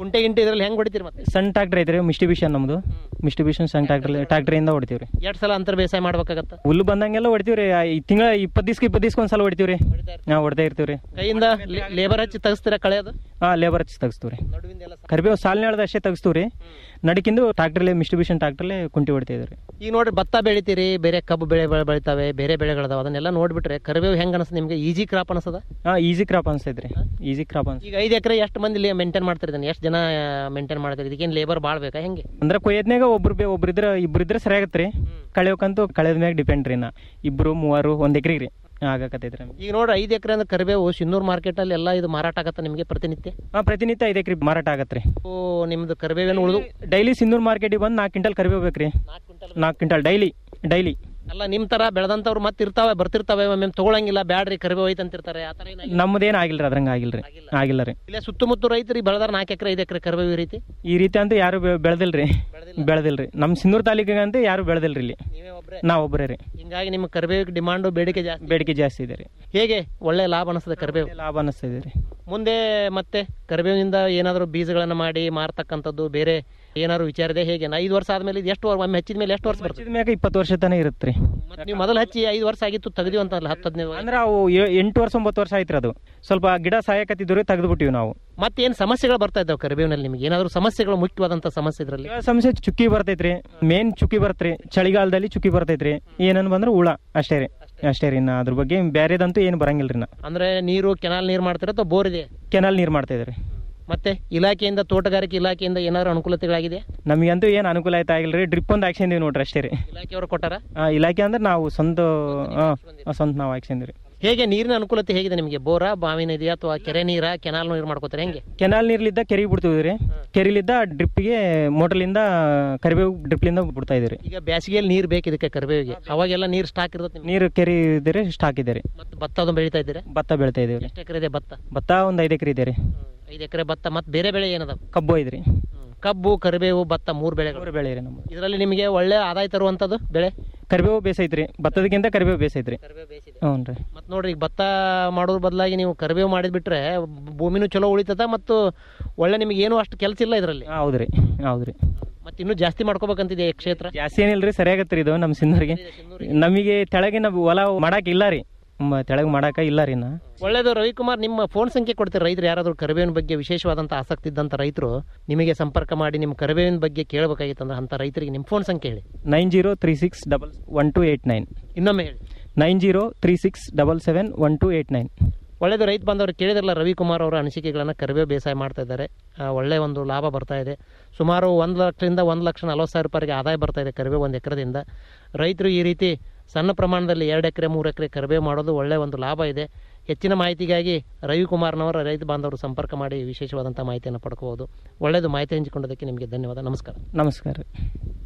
ಕುಂಟೆ ಗಿಂಟೆ ಇದ್ರಲ್ಲಿ ಹೆಂಗ್ ಹೊಡಿತೀರಿ ಮತ್ತೆ ಸಣ್ಣ ಟ್ರಾಕ್ಟರ್ ಐತ್ರಿ ಮಿಸ್ಟಿಬಿಷನ್ ನಮ್ದು ಮಿಸ್ಟಿಬಿಷನ್ ಸಣ್ಣ ಟ್ರಾಕ್ಟರ್ ಟ್ರಾಕ್ಟರಿಂದ ಹೊಡಿತೀವಿ ರೀ ಎರಡ್ ಸಲ ಅಂತರ ಬೇಸಾಯ ಮಾಡ್ಬೇಕಾಗತ್ತ ಹುಲ್ಲು ಬಂದಂಗೆಲ್ಲ ಹೊಡಿತೀವಿ ರೀ ಈ ತಿಂಗಳ ಇಪ್ಪತ್ತು ದಿವ್ಸಕ್ಕೆ ಇಪ್ಪತ್ತು ದಿವ್ಸಕ್ಕೆ ಒಂದ್ಸಲ ಹೊಡಿತೀವಿ ರೀ ಹಾಂ ಹೊಡ್ತಾ ಇರ್ತೀವಿ ರೀ ಕೈಯಿಂದ ಲೇಬರ್ ಹಚ್ಚಿ ತೆಗಿಸ್ತೀರಾ ಕಳೆಯೋದು ಹಾಂ ಲೇಬರ್ ಹಚ್ಚಿ ತೆಗಿಸ್ತೀವಿ ರೀ ನಡುವಿಂದೆಲ್ಲ ಸ- ಕರಿಬೇವು ಸಾಲಿನ ಹೇಳ್ದ ಅಷ್ಟೇ ತೆಗಿಸ್ತೀವಿ ರೀ ನಡಕಿಂದು ಟ್ರಾಕ್ಟರ್ಲೆ ಮಿಸ್ಟಿಬಿಷನ್ ಟ್ರಾಕ್ಟರ್ಲೆ ಕುಂಟಿ ಹೊಡಿತಾ ಇದ್ರಿ ಈಗ ನೋಡ್ರಿ ಭತ್ತ ಬೆಳಿತೀರಿ ಬೇರೆ ಕಬ್ಬು ಬೆಳೆ ಬೆಳೆ ಬೆಳಿತಾವೆ ಬೇರೆ ಬೆಳೆಗಳದಾವ ಅದನ್ನೆಲ್ಲ ನೋಡ್ಬಿಟ್ರೆ ಕರಿಬೇವು ಹೆಂಗ್ ಅನ್ಸುತ್ತೆ ನಿಮ್ಗೆ ಈಜಿ ಕ್ರಾಪ್ ಅನ್ಸದ ಹಾಂ ಈಸಿ ಕ್ರಾಪ್ ಅನ್ಸ್ತೈತೆ ರೀ ಈಸಿ ಕ್ರಾಪ್ ಅನ್ಸ ಈಗ ಐದು ಎಕರೆ ಎಷ್ಟು ಮಂದಿ ಮೇಂಟೈನ್ ಮಾಡ್ತಾರೆ ಇದನ್ನ ಎಷ್ಟು ಜನ ಮೇಂಟೈನ್ ಮಾಡ್ತಾರೆ ಇದಕ್ಕೇನು ಲೇಬರ್ ಭಾಳ ಬೇಕಾ ಹೆಂಗೆ ಅಂದ್ರೆ ಕೊಯ್ಯದ್ನಾಗ ಒಬ್ರು ಬೇ ಒಬ್ರು ಇದ್ರೆ ಇಬ್ರು ಇದ್ರೆ ಸರಿಯಾಗತ್ತೆ ರೀ ಕಳೆಯೋಕಂತೂ ಕಳೆದ ಮ್ಯಾಗ ಡಿಪೆಂಡ್ ರೀ ನಾ ಇಬ್ರು ಮೂವರು ಒಂದು ಎಕ್ರೆಗೆ ರೀ ಆಗಕತ್ತೈತೆ ರೀ ಈಗ ನೋಡ್ರಿ ಐದು ಎಕರೆ ಅಂದ್ರೆ ಕರಿಬೇವು ಸಿನ್ನೂರು ಮಾರ್ಕೆಟಲ್ಲಿ ಎಲ್ಲ ಇದು ಮಾರಾಟ ಆಗತ್ತ ನಿಮಗೆ ಪ್ರತಿನಿತ್ಯ ಹಾಂ ಪ್ರತಿನಿತ್ಯ ಐದು ಎಕ್ರೆ ಮಾರಾಟ ಆಗತ್ತೆ ರೀ ಓ ನಿಮ್ದು ಕರಿಬೇವೇನು ಉಳಿದು ಡೈಲಿ ಸಿನ್ನೂರು ಮಾರ್ಕೆಟಿಗೆ ಬಂದು ನಾಲ್ಕು ಕ್ವಿಂಟಲ್ ಕರಿಬೇವು ಬೇಕು ರೀ ನಾಲ್ಕು ಕ್ವಿಂಟಲ್ ಡೈಲಿ ಡೈಲಿ ಅಲ್ಲ ನಿಮ್ಮ ತರ ಬೆಳೆದಂತವ್ರು ಮತ್ತೆ ಇರ್ತಾವೆ ಬರ್ತಿರ್ತಾವೆ ಒಮ್ಮೆ ತಗೊಳಂಗಿಲ್ಲ ಬ್ಯಾಡ್ರಿ ಕರಿಬೇವು ಐತೆ ಅಂತಿರ್ತಾರೆ ಆ ಥರ ಏನಾಗಿಲ್ಲ ನಮ್ಮದೇನು ಆಗಿಲ್ಲ ರೀ ಅದ್ರಂಗೆ ಆಗಿಲ್ಲ ರೀ ಆಗಿಲ್ಲ ರೀ ಇಲ್ಲೇ ಸುತ್ತಮುತ್ತ ರೈತರಿಗೆ ಬೆಳೆದಾರ ನಾಲ್ಕು ಎಕರೆ ಐದು ಎಕರೆ ಕರಿಬೇವು ಈ ರೀತಿ ಈ ರೀತಿ ಅಂತೂ ಯಾರು ಬೆಳೆದಿಲ್ಲ ರೀ ಬೆಳೆದಿಲ್ಲ ರೀ ನಮ್ಮ ಸಿನ್ನೂರು ತಾಲೂಕಿಗೆ ಅಂತೂ ಯಾರು ಬೆಳೆದಿಲ್ಲ ರೀ ಇಲ್ಲಿ ನೀವೇ ಒಬ್ಬರೇ ನಾವು ಒಬ್ಬರೇ ರೀ ಹಿಂಗಾಗಿ ನಿಮ್ಮ ಕರಿಬೇವಿಗೆ ಡಿಮಾಂಡು ಬೇಡಿಕೆ ಜಾಸ್ತಿ ಬೇಡಿಕೆ ಜಾಸ್ತಿ ಇದೆ ರೀ ಹೇಗೆ ಒಳ್ಳೆ ಲಾಭ ಅನಿಸ್ತದೆ ಕರಿಬೇವು ಲಾಭ ಅನ್ನಿಸ್ತಿದೆ ರೀ ಮುಂದೆ ಮತ್ತೆ ಕರಿಬೇವಿನಿಂದ ಏನಾದರೂ ಬೀಜಗಳನ್ನು ಮಾಡಿ ಮಾರ್ತಕ್ಕಂಥದ್ದು ಬೇರೆ ಏನಾದ್ರು ವಿಚಾರ ಇದೆ ಹೇಗೆ ನಾ ಐದು ವರ್ಷ ಆದ್ಮೇಲೆ ಇದು ಎಷ್ಟು ವರ್ಷ ಒಮ್ಮೆ ಹಚ್ಚಿದ ಮೇಲೆ ಎಷ್ಟು ವರ್ಷ ಬರ್ತದೆ ಹಚ್ಚಿದ ಮ್ಯಾಗ ಇಪ್ಪತ್ತು ವರ್ಷ ತನಕ ಇರುತ್ತೆ ರೀ ಮತ್ತೆ ನೀವು ಮೊದಲು ಹಚ್ಚಿ ಐದು ವರ್ಷ ಆಗಿತ್ತು ತೆಗೆದಿವಿ ಅಂತಲ್ಲ ಹತ್ತು ಹದಿನೈದು ವರ್ಷ. ಅಂದ್ರೆ ಅವು ಎ- ಎಂಟು ವರ್ಷ ಒಂಬತ್ತು ವರ್ಷ ಆಯ್ತು ರೀ ಅದು ಸ್ವಲ್ಪ ಗಿಡ ಸಾಯಕತ್ತಿದ್ದು ರೀ ತೆಗೆದು ನಾವು ಮತ್ತೇನು ಸಮಸ್ಯೆಗಳು ಬರ್ತಾ ಇದ್ದಾವೆ ಕರಿಬೇವಿನಲ್ಲಿ ನಿಮಗೆ ಏನಾದರೂ ಸಮಸ್ಯೆಗಳು ಮುಖ್ಯವಾದಂಥ ಸಮಸ್ಯೆ ಇದರಲ್ಲಿ ಇವಾಗ ಸಮಸ್ಯೆ ಚುಕ್ಕಿ ಬರ್ತೈತ್ರಿ ಮೇನ್ ಚುಕ್ಕಿ ಬರ್ತೈತ್ರಿ ಚಳಿಗಾಲದಲ್ಲಿ ಚುಕ್ಕಿ ಬರ್ತೈತ್ರಿ ಏನನ್ ಬಂದ್ರೆ ಹುಳ ಅಷ್ಟೇ ರೀ ಅಷ್ಟೇ ರೀ ನಾ ಅದ್ರ ಬಗ್ಗೆ ಬೇರೆದಂತೂ ಏನು ಬರಂಗಿಲ್ಲ ರೀ ನಾ ಅಂದ್ರೆ ನೀರು ಕೆನಾಲ್ ನೀರು ಮಾಡ್ತೀರಾ ಅಥವಾ ಬೋರ್ ಇದೆ ಕೆನಾಲ್ ನೀರು ಮಾಡ್ತಾ ಇದ್ರಿ ಮತ್ತೆ ಇಲಾಖೆಯಿಂದ ತೋಟಗಾರಿಕೆ ಇಲಾಖೆಯಿಂದ ಏನಾದ್ರು ಅನುಕೂಲತೆಗಳಾಗಿದೆ ನಮಗಂತೂ ಏನು ಅನುಕೂಲ ಆಯ್ತಾ ಆಗಿಲ್ಲ ರೀ ಡ್ರಿಪ್ ಒಂದು ಹಾಕ್ಸಿದೀವಿ ನೋಡ್ರಿ ಅಷ್ಟೇ ರೀ ಇಲಾಖೆಯವರು ಕೊಟ್ಟಾರ ಆ, ಇಲಾಖೆ ಅಂದ್ರೆ ನಾವು ಸ್ವಂತ ಆ, ಸ್ವಂತ ನಾವು ಹಾಕ್ಸಿದ್ವಿ ಹೇಗೆ ನೀರಿನ ಅನುಕೂಲತೆ ಹೇಗಿದೆ ನಿಮಗೆ ಬೋರಾ ಬಾವಿನ ಇದೆಯಾ ಅಥವಾ ಕೆರೆ ನೀರಾ ಕೆನಾಲ್ ನೀರು ಮಾಡ್ಕೋತಾರೆ ಹೆಂಗೆ ಕೆನಾಲ್ ನೀರ್ಲಿದ್ದ ಕೆರೆಗೆ ಬಿಡ್ತೀವಿ ರೀ ಕೆರೆಲಿದ್ದ ಡ್ರಿಪ್ಗೆ ಮೋಟರ್ಲಿಂದ ಕರಿಬೇವು ಡ್ರಿಪ್ಲಿಂದ ಬಿಡ್ತಾ ಇದೀವಿ ಈಗ ಬೇಸಿಗೆಯಲ್ಲಿ ನೀರು ಬೇಕು ಇದಕ್ಕೆ ಕರಿಬೇವಿಗೆ ಅವಾಗೆಲ್ಲ ನೀರು ಸ್ಟಾಕ್ ಇರುತ್ತೆ ನಿಮ್ಗೆ ನೀರು ಕೆರೆ ಇದೆ ರೀ ಸ್ಟಾಕ್ ಇದೆ ರೀ ಮತ್ತೆ ಭತ್ತ ಅದನ್ನು ಬೆಳೀತಾ ಇದ್ದೀರಾ ಭತ್ತ ಬೆಳಿತಾ ಇದೀವಿ ರೀ ಎಷ್ಟು ಎಕರೆ ಇದೆ ಭತ್ತ ಭತ್ತ ಒಂದು ಐದು ಎಕರೆ ಇದೆ ರೀ ಐದು ಎಕರೆ ಭತ್ತ ಮತ್ತೆ ಬೇರೆ ಬೆಳೆ ಏನದ ಕಬ್ಬು ಐತ್ರಿ ಕಬ್ಬು ಕರಿಬೇವು ಭತ್ತ ಮೂರು ಬೆಳೆಗಳು ಮೂರು ಬೆಳೆ ರೀ ನಮ್ಮದು ಇದರಲ್ಲಿ ನಿಮಗೆ ಒಳ್ಳೆ ಆದಾಯ ತರುವಂಥದ್ದು ಬೆಳೆ ಕರಿಬೇವು ಬೇಸೈತ್ರಿ ಭತ್ತದಕ್ಕಿಂತ ಕರಿಬೇವು ಬೇಸೈತ್ರಿ ಹ್ಞೂ ರೀ ಮತ್ತು ನೋಡ್ರಿ ಈಗ ಭತ್ತ ಮಾಡೋದ್ರ ಬದಲಾಗಿ ನೀವು ಕರಿಬೇವು ಮಾಡಿದ್ಬಿಟ್ರೆ ಭೂಮಿನೂ ಚಲೋ ಉಳಿತದ ಮತ್ತು ಒಳ್ಳೆ ನಿಮಗೆ ಏನೂ ಅಷ್ಟು ಕೆಲಸ ಇಲ್ಲ ಇದರಲ್ಲಿ ಹೌದು ರೀ ಹೌದು ರೀ ಮತ್ತೆ ಇನ್ನೂ ಜಾಸ್ತಿ ಮಾಡ್ಕೋಬೇಕಂತಿದೆ ಈ ಕ್ಷೇತ್ರ ಜಾಸ್ತಿ ಏನಿಲ್ಲ ರೀ ಸರಿಯಾಗತ್ತೆ ರೀ ಇದು ನಮ್ಮ ಸಿನ್ನರಿಗೆ ನಮಗೆ ತೆಳಗಿನ ಹೊಲ ಮಾಡಕ್ಕೆ ಇಲ್ಲ ರೀ ತೆಳಗೆ ಮಾಡಾಕ ಇಲ್ಲ ರೀ ನಾ ಒಳ್ಳೇದು ರವಿಕುಮಾರ್ ನಿಮ್ಮ ಫೋನ್ ಸಂಖ್ಯೆ ಕೊಡ್ತೀರಿ ರೈತರು ಯಾರಾದರೂ ಕರಿಬೇವಿನ ಬಗ್ಗೆ ವಿಶೇಷವಾದಂಥ ಆಸಕ್ತಿ ಇದ್ದಂಥ ರೈತರು ನಿಮಗೆ ಸಂಪರ್ಕ ಮಾಡಿ ನಿಮ್ಮ ಕರಿಬೇವಿನ ಬಗ್ಗೆ ಕೇಳಬೇಕಾಗಿತ್ತು ಅಂದ್ರೆ ಅಂಥ ರೈತರಿಗೆ ನಿಮ್ಮ ಫೋನ್ ಸಂಖ್ಯೆ ಹೇಳಿ nine zero three six double one two eight nine ಇನ್ನೊಮ್ಮೆ ಹೇಳಿ nine zero three six double seven one two eight nine ಒಳ್ಳೆಯದು ರೈತ ಬಾಂಧವರು ಕೇಳಿದ್ರಲ್ಲ ರವಿಕುಮಾರ್ ಅವರ ಅನಿಸಿಕೆಗಳನ್ನು ಕರಿಬೇವು ಬೇಸಾಯ ಮಾಡ್ತಾ ಇದ್ದಾರೆ ಆ, ಒಳ್ಳೆಯ ಒಂದು ಲಾಭ ಬರ್ತಾ ಇದೆ ಸುಮಾರು ಒಂದು ಲಕ್ಷದಿಂದ ಒಂದು ಲಕ್ಷ ನಲ್ವತ್ತು ಸಾವಿರ ರೂಪಾಯಿಗೆ ಆದಾಯ ಬರ್ತಾ ಇದೆ ಕರಿಬೇವು ಒಂದು ಎಕರೆದಿಂದ ರೈತರು ಈ ರೀತಿ ಸಣ್ಣ ಪ್ರಮಾಣದಲ್ಲಿ ಎರಡು ಎಕರೆ ಮೂರು ಎಕರೆ ಕರಿಬೇವು ಮಾಡೋದು ಒಳ್ಳೆಯ ಒಂದು ಲಾಭ ಇದೆ ಹೆಚ್ಚಿನ ಮಾಹಿತಿಗಾಗಿ ರವಿಕುಮಾರ್ನವರ ರೈತ ಬಾಂಧವರು ಸಂಪರ್ಕ ಮಾಡಿ ವಿಶೇಷವಾದಂಥ ಮಾಹಿತಿಯನ್ನು ಪಡ್ಕೋಬೋದು ಒಳ್ಳೆಯದು ಮಾಹಿತಿ ಹಂಚಿಕೊಂಡದಕ್ಕೆ ನಿಮಗೆ ಧನ್ಯವಾದ ನಮಸ್ಕಾರ ನಮಸ್ಕಾರ ರೀ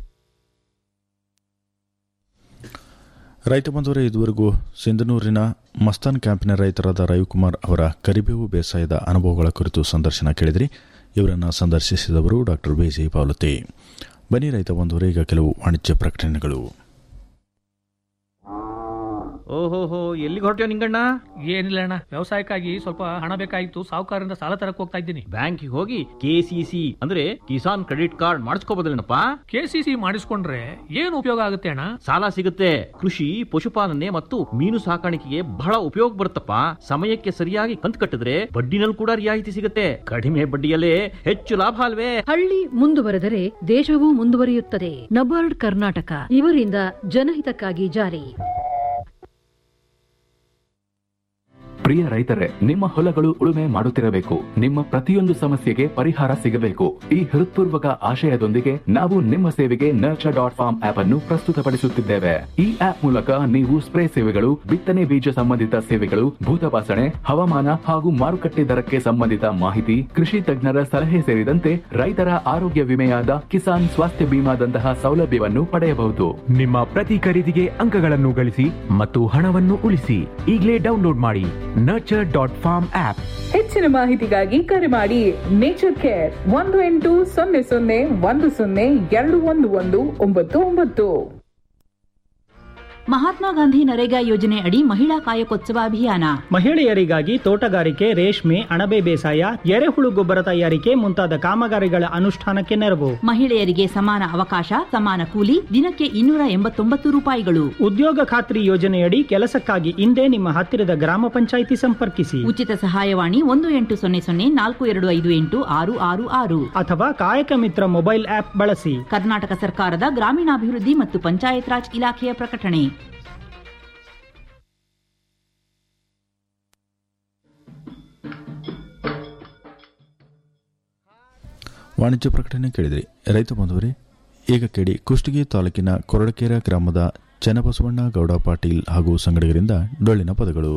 ರೈತ ಬಂಧುವರೇ ಇದುವರೆಗೂ ಸಿಂಧನೂರಿನ ಮಸ್ತಾನ್ ಕ್ಯಾಂಪಿನ ರೈತರಾದ ರವಿಕುಮಾರ್ ಅವರ ಕರಿಬೇವು ಬೇಸಾಯದ ಅನುಭವಗಳ ಕುರಿತು ಸಂದರ್ಶನ ಕೇಳಿದ್ರಿ ಇವರನ್ನು ಸಂದರ್ಶಿಸಿದವರು ಡಾಕ್ಟರ್ ಬೇಜಿ ಪಾವಲತಿ ಬನ್ನಿ ರೈತ ಬಂಧುವರೇ ಈಗ ಕೆಲವು ವಾಣಿಜ್ಯ ಪ್ರಕಟಣೆಗಳು ಓಹೋಹೋ ಎಲ್ಲಿಗೆ ಹೊರಟ್ಯೋ ನಿಂಗಣ್ಣ ಏನಿಲ್ಲ ಅಣ್ಣ ವ್ಯವಸಾಯಕ್ಕಾಗಿ ಸ್ವಲ್ಪ ಹಣ ಬೇಕಾಗಿತ್ತು ಸಾಹುಕಾರರಿಂದ ಸಾಲ ತರಕ್ ಹೋಗ್ತಾ ಇದ್ದೀನಿ ಬ್ಯಾಂಕಿಗೆ ಹೋಗಿ ಕೆ ಸಿ ಸಿ ಅಂದ್ರೆ ಕಿಸಾನ್ ಕ್ರೆಡಿಟ್ ಕಾರ್ಡ್ ಮಾಡಿಸ್ಕೋಬೋದಲ್ಲೇನಪ್ಪ ಕೆ ಸಿ ಸಿ ಮಾಡಿಸ್ಕೊಂಡ್ರೆ ಏನು ಉಪಯೋಗ ಆಗುತ್ತೆ ಅಣ್ಣ ಸಾಲ ಸಿಗುತ್ತೆ ಕೃಷಿ ಪಶುಪಾಲನೆ ಮತ್ತು ಮೀನು ಸಾಕಾಣಿಕೆಗೆ ಬಹಳ ಉಪಯೋಗ ಬರುತ್ತಪ್ಪ ಸಮಯಕ್ಕೆ ಸರಿಯಾಗಿ ಕಂತು ಕಟ್ಟಿದ್ರೆ ಬಡ್ಡಿನಲ್ಲಿ ಕೂಡ ರಿಯಾಯಿತಿ ಸಿಗುತ್ತೆ ಕಡಿಮೆ ಬಡ್ಡಿಯಲ್ಲೇ ಹೆಚ್ಚು ಲಾಭ ಅಲ್ವೇ ಹಳ್ಳಿ ಮುಂದುವರೆದರೆ ದೇಶವೂ ಮುಂದುವರಿಯುತ್ತದೆ ನಬಾರ್ಡ್ ಕರ್ನಾಟಕ ಇವರಿಂದ ಜನಹಿತಕ್ಕಾಗಿ ಜಾರಿ ಪ್ರಿಯ ರೈತರೇ ನಿಮ್ಮ ಹೊಲಗಳು ಉಳುಮೆ ಮಾಡುತ್ತಿರಬೇಕು ನಿಮ್ಮ ಪ್ರತಿಯೊಂದು ಸಮಸ್ಯೆಗೆ ಪರಿಹಾರ ಸಿಗಬೇಕು ಈ ಹೃತ್ಪೂರ್ವಕ ಆಶಯದೊಂದಿಗೆ ನಾವು ನಿಮ್ಮ ಸೇವೆಗೆ ನರ್ಚರ್ ಡಾಟ್ ಫಾರ್ಮ್ ಆಪ್ ಅನ್ನು ಪ್ರಸ್ತುತಪಡಿಸುತ್ತಿದ್ದೇವೆ ಈ ಆಪ್ ಮೂಲಕ ನೀವು ಸ್ಪ್ರೇ ಸೇವೆಗಳು ಬಿತ್ತನೆ ಬೀಜ ಸಂಬಂಧಿತ ಸೇವೆಗಳು ಭೂತಪಾಸಣೆ ಹವಾಮಾನ ಹಾಗೂ ಮಾರುಕಟ್ಟೆ ದರಕ್ಕೆ ಸಂಬಂಧಿತ ಮಾಹಿತಿ ಕೃಷಿ ತಜ್ಞರ ಸಲಹೆ ಸೇರಿದಂತೆ ರೈತರ ಆರೋಗ್ಯ ವಿಮೆಯಾದ ಕಿಸಾನ್ ಸ್ವಾಸ್ಥ್ಯ ಬಿಮಾದಂತಹ ಸೌಲಭ್ಯವನ್ನು ಪಡೆಯಬಹುದು ನಿಮ್ಮ ಪ್ರತಿ ಖರೀದಿಗೆ ಅಂಕಗಳನ್ನು ಗಳಿಸಿ ಮತ್ತು ಹಣವನ್ನು ಉಳಿಸಿ ಈಗಲೇ ಡೌನ್ಲೋಡ್ ಮಾಡಿ ನರ್ಚರ್ ಡಾಟ್ ಫಾರ್ಮ್ ಆಪ್ ಹೆಚ್ಚಿನ ಮಾಹಿತಿಗಾಗಿ ಕರೆ ಮಾಡಿ ನೇಚರ್ ಕೇರ್ ಒಂದು ಎಂಟು ಸೊನ್ನೆ ಸೊನ್ನೆ ಒಂದು ಸೊನ್ನೆ ಎರಡು ಒಂದು ಒಂದು ಒಂಬತ್ತು ಒಂಬತ್ತು ಮಹಾತ್ಮ ಗಾಂಧಿ ನರೇಗಾ ಯೋಜನೆ ಅಡಿ ಮಹಿಳಾ ಕಾಯಕೋತ್ಸವ ಅಭಿಯಾನ ಮಹಿಳೆಯರಿಗಾಗಿ ತೋಟಗಾರಿಕೆ ರೇಷ್ಮೆ ಅಣಬೆ ಬೇಸಾಯ ಎರೆಹುಳು ಗೊಬ್ಬರ ತಯಾರಿಕೆ ಮುಂತಾದ ಕಾಮಗಾರಿಗಳ ಅನುಷ್ಠಾನಕ್ಕೆ ನೆರವು ಮಹಿಳೆಯರಿಗೆ ಸಮಾನ ಅವಕಾಶ ಸಮಾನ ಕೂಲಿ ದಿನಕ್ಕೆ ಇನ್ನೂರ ಎಂಬತ್ತೊಂಬತ್ತು ರೂಪಾಯಿಗಳು ಉದ್ಯೋಗ ಖಾತ್ರಿ ಯೋಜನೆಯಡಿ ಕೆಲಸಕ್ಕಾಗಿ ಇಂದೇ ನಿಮ್ಮ ಹತ್ತಿರದ ಗ್ರಾಮ ಪಂಚಾಯಿತಿ ಸಂಪರ್ಕಿಸಿ ಉಚಿತ ಸಹಾಯವಾಣಿ ಒಂದು ಎಂಟು ಸೊನ್ನೆ ಸೊನ್ನೆ ನಾಲ್ಕು ಎರಡು ಐದು ಎಂಟು ಆರು ಆರು ಆರು ಅಥವಾ ಕಾಯಕ ಮಿತ್ರ ಮೊಬೈಲ್ ಆಪ್ ಬಳಸಿ ಕರ್ನಾಟಕ ಸರ್ಕಾರದ ಗ್ರಾಮೀಣಾಭಿವೃದ್ಧಿ ಮತ್ತು ಪಂಚಾಯತ್ ರಾಜ್ ಇಲಾಖೆಯ ಪ್ರಕಟಣೆ ವಾಣಿಜ್ಯ ಪ್ರಕಟಣೆ ಕೇಳಿದ್ರಿ ರೈತ ಬಾಂಧವರೇ ಈಗ ಕೇಳಿ ಕುಷ್ಟಗಿ ತಾಲೂಕಿನ ಕೊರಡಕೆರ ಗ್ರಾಮದ ಚನ್ನಬಸವಣ್ಣ ಗೌಡ ಪಾಟೀಲ್ ಹಾಗೂ ಸಂಗಡಿಗರಿಂದ ಡೊಳ್ಳಿನ ಪದಗಳು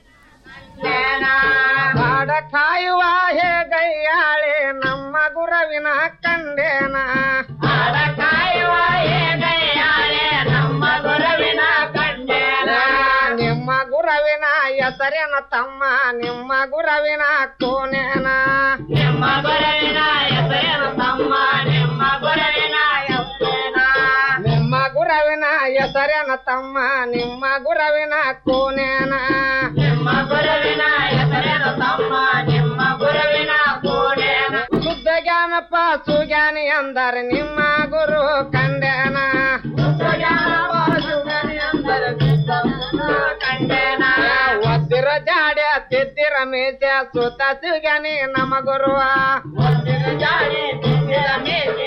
ಬಾಡ ಕಾಯುವ ಹೇ ಗೈಯಾಳೆ ನಮ್ಮ ಗುರವಿನ ಕಂಡೇನ ಬಾಡ ಕಾಯುವ ಹೇ ಗೈಯಾಳೆ ನಮ್ಮ ಗುರವಿನ ಕಂಡೇನ ನಿಮ್ಮ ಗುರವಿನ ಹೆಸರೇನ ತಮ್ಮ ನಿಮ್ಮ ಗುರವಿನ ಕೋನೇನ ನಿಮ್ಮ ಗುರವಿನ ಹೆಸರೇನ ತಮ್ಮ ನಿಮ್ಮ ಗುರವಿನ ಹೆಸರೇನ ನಿಮ್ಮ ಗುರವಿನ ಹೆಸರೇನ ತಮ್ಮ ನಿಮ್ಮ ಗುರವಿನ ಕೋನೇನ ನಿಮ್ಮ ಗುರವಿನ ಹೆಸರೇನ ತಮ್ಮ ನಿಮ್ಮ ಗುರುವಿನ ಕೋಣೇನ ಶುದ್ಧ ಜ್ಞಾನಪ್ಪ ಸುಜ್ಞಾನಿ ಅಂದರ ನಿಮ್ಮ ಗುರು ಕಂಡೇನ ಶುದ್ಧ ಜ್ಞಾನಪ್ಪ ಸುಜ್ಞಾನಿ ಅಂದರ ಕಂಡೇನ ಒದ್ದಿರ ಜಾಡೆ ತಿದ್ದಿರ ಮೀಸೆ ಸುತ ಸುಜ್ಞಾನಿ ನಮ್ಮ ಗುರುವ ಒದ್ದಿರ ಜಾಡೆ ತಿದ್ದಿರ ಮೀಸೆ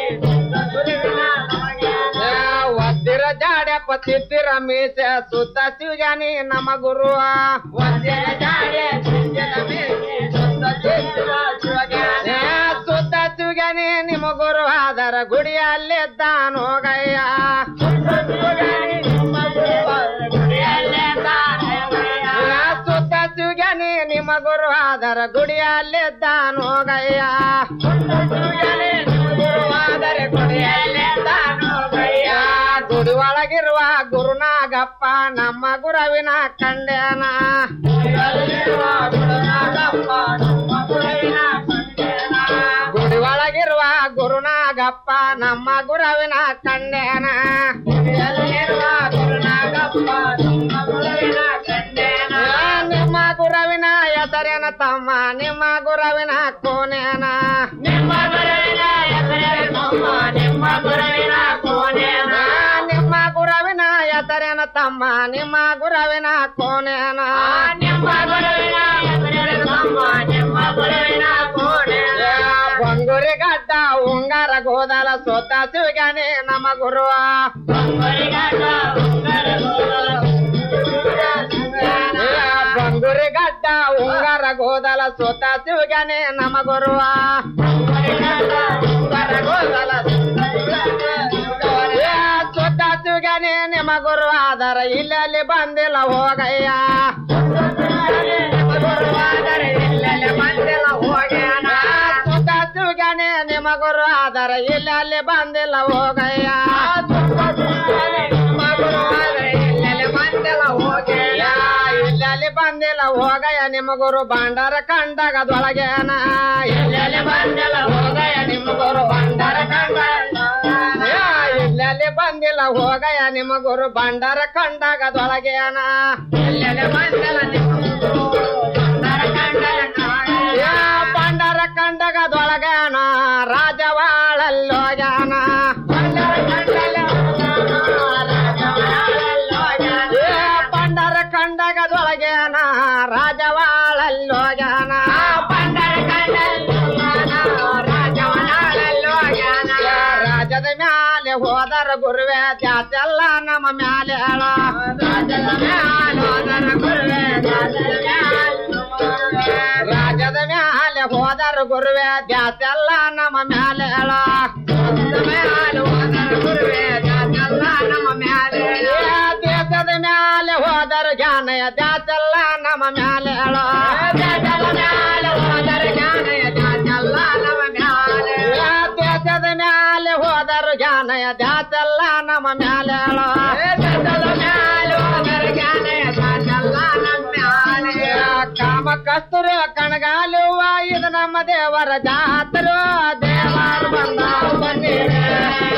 ಒದ್ದಿರ ಜಾಡ್ಯಪ್ಪ ತಿದ್ದಿರ ಮೀಸೆ ಸುತ್ತ ಶಿವಜಾನಿ ನಮ್ಮ ಗುರುವ ಒದ್ದಿರ ಜಾಡೆ ತಿದ್ದಿರ ಮೀಸೆ ಸುತ್ತ ಶಿವಜ್ಞಾನಿ ಸುತ್ತ ಶಿವಜ್ಞಾನಿ ನಿಮ್ಮ ಗುರು ಆದರ ಗುಡಿಯಲ್ಲಿದ್ದಾನೋ ಗಯ್ಯ ಸುತ್ತ ಶಿವಜ್ಞಾನಿ ನಿಮ್ಮ ಗುರು ಆದರ ಗುಡಿಯಲ್ಲಿದ್ದಾನೋ ಗಯ್ಯ ಗುರುವಾದರೆ ಗುಡಿಯಲ್ಲಿದ್ದಾನೋ ಗಯ್ಯ ಗುಡಿ ಒಳಗಿರುವ ಗುರುನಾಗಪ್ಪ ನಮ್ಮ ಗುರವಿನ ಕಂಡೇನ ಗುಡಿ ಒಳಗಿರುವ ಗುರುನಾಗಪ್ಪ ನಮ್ಮ ಗುರವಿನ ಕಂಡೇನ ಗುರುನಾಗಪ್ಪ ನಮ್ಮ ಗುರವಿನ ಕಂಡೇನ ನಿಮ್ಮ ಗುರವಿನ ಹೆಸರೇನ ತಮ್ಮ ನಿಮ್ಮ ಗುರವಿನ ಕೋನೇನ ನಿಮ್ಮ ಗುರವಿನ ಹೆಸರೇನ ತಮ್ಮ ನಿಮ್ಮ ಗುರವಿನ ಕೋನೇನ ನಿಮ್ಮ ಗುರವಿನ ಹೆಸರೇನ ತಮ್ಮ ನಿಮ್ಮ ಗುರವಿನ ಕೋನೇನ ನಿಮ್ಮ ಗುರವಿನ ಹೆಸರೇನ ತಮ್ಮ ನಿಮ್ಮ ಗುರವಿನ ಕೋನೇನ ಬಂಗುರಿ ಗಡ್ಡ ಉಂಗಾರ ಗೋದಲ ಸೋತ ಶಿವಗಾನೆ ನಮ್ಮ ಗುರುವ ಬಂಗುರಿ ಗಡ್ಡ ಉಂಗಾರ ಬಂಗುರಿ ಗಡ್ಡ ಉಂಗಾರ ಗೋದಲ ಸೋತ ಶಿವಗಾನೆ ನಮ್ಮ ಗುರುವ ಸೋತ ಶಿವಗಾನೆ ನಿಮ್ಮ ಗುರು ಆದರ ಇಲ್ಲಲ್ಲಿ ಬಂದಿಲ್ಲ ಹೋಗಯ್ಯ ಸೋತ ಶಿವಗಾನೆ ನಿಮ್ಮ ಗುರು ಆದರ ಇಲ್ಲಲ್ಲಿ ಬಂದಿಲ್ಲ ಹೋಗಯ್ಯ ಇಲ್ಲಲ್ಲಿ ಬಂದಿಲ್ಲ ಹೋಗಯ್ಯ ನಿಮ್ಮ ಗುರು ಭಂಡಾರ ಕಂಡಗದೊಳಗೇನ ಇಲ್ಲಲ್ಲಿ ಬಂದಿಲ್ಲ ಹೋಗಯ್ಯ ನಿಮ್ಮ ಗುರು ಭಂಡಾರ ಕಂಡ ಇಲ್ಲಲ್ಲಿ ಬಂದಿಲ್ಲ ಹೋಗಯ್ಯ ನಿಮ್ಮ ಗುರು ಭಂಡಾರ ಕಂಡಗದೊಳಗೇನ ಇಲ್ಲಲ್ಲಿ ಬಂದಿಲ್ಲ ನಿಮ್ಮ ಗುರು ಭಂಡಾರ ಕಂಡಗ ಭಂಡಾರ ಕಂಡಗದೊಳಗೇನ ರಾಜವಾಳಲ್ಲೋಗ್ಯಾನ ಪಂಡರ ಕಂಡಗದೊಳಗೇನ ರಾಜವಾಳಲ್ಲೋಗ್ಯಾನ ರಾಜದ ಮ್ಯಾಲೆ ಹೋದರ ಗುರುವೆ ತ್ಯಾತೆಲ್ಲ ನಮ್ಮ ಮ್ಯಾಲೆ ಹೇಳ ರಾಜದ ಮ್ಯಾಲೆ ಹೋದರ ಗುರುವೆ ರಾಜದ ಮ್ಯಾಲೆ ಹೋದರ ಗುರುವೆ ದ್ಯಾತೆಲ್ಲ ನಮ್ಮ ಮ್ಯಾಲೆ ಹೇಳ ಮ್ಯಾಲೆ ಹೋದರ ಗುರುವೆ ದ್ಯಾತೆಲ್ಲ ನಮ್ಮ ಮ್ಯಾಲೆ ದೇಶದ ಮ್ಯಾಲೆ ಹೋದರ ಜ್ಞಾನಯ ದ್ಯಾತೆಲ್ಲ ನಮ್ಮ ಮ್ಯಾಲೆ ಹೇಳ ಮ್ಯಾಲೆ ಹೋದರ ಜ್ಞಾನಯ ದ್ಯಾತೆಲ್ಲ ನಮ್ಮ ಮ್ಯಾಲೆ ದೇಶದ ಮ್ಯಾಲೆ ಹೋದರ ಜ್ಞಾನಯ ದ್ಯಾತೆಲ್ಲ ನಮ್ಮ ಮ್ಯಾಲೆ ಹೇಳ ಮ್ಯಾಲೆ ಹೋದರ ಜ್ಞಾನಯ ದ್ಯಾತೆಲ್ಲ ನಮ್ಮ ಮ್ಯಾಲೆ ಕಾಮ ಕಸ್ತೂರ ಕಣಗಾಲುವ ಇದು ನಮ್ಮ ದೇವರ ಜಾತರು ದೇವರು ಬಂದ ಬನ್ನಿರೆ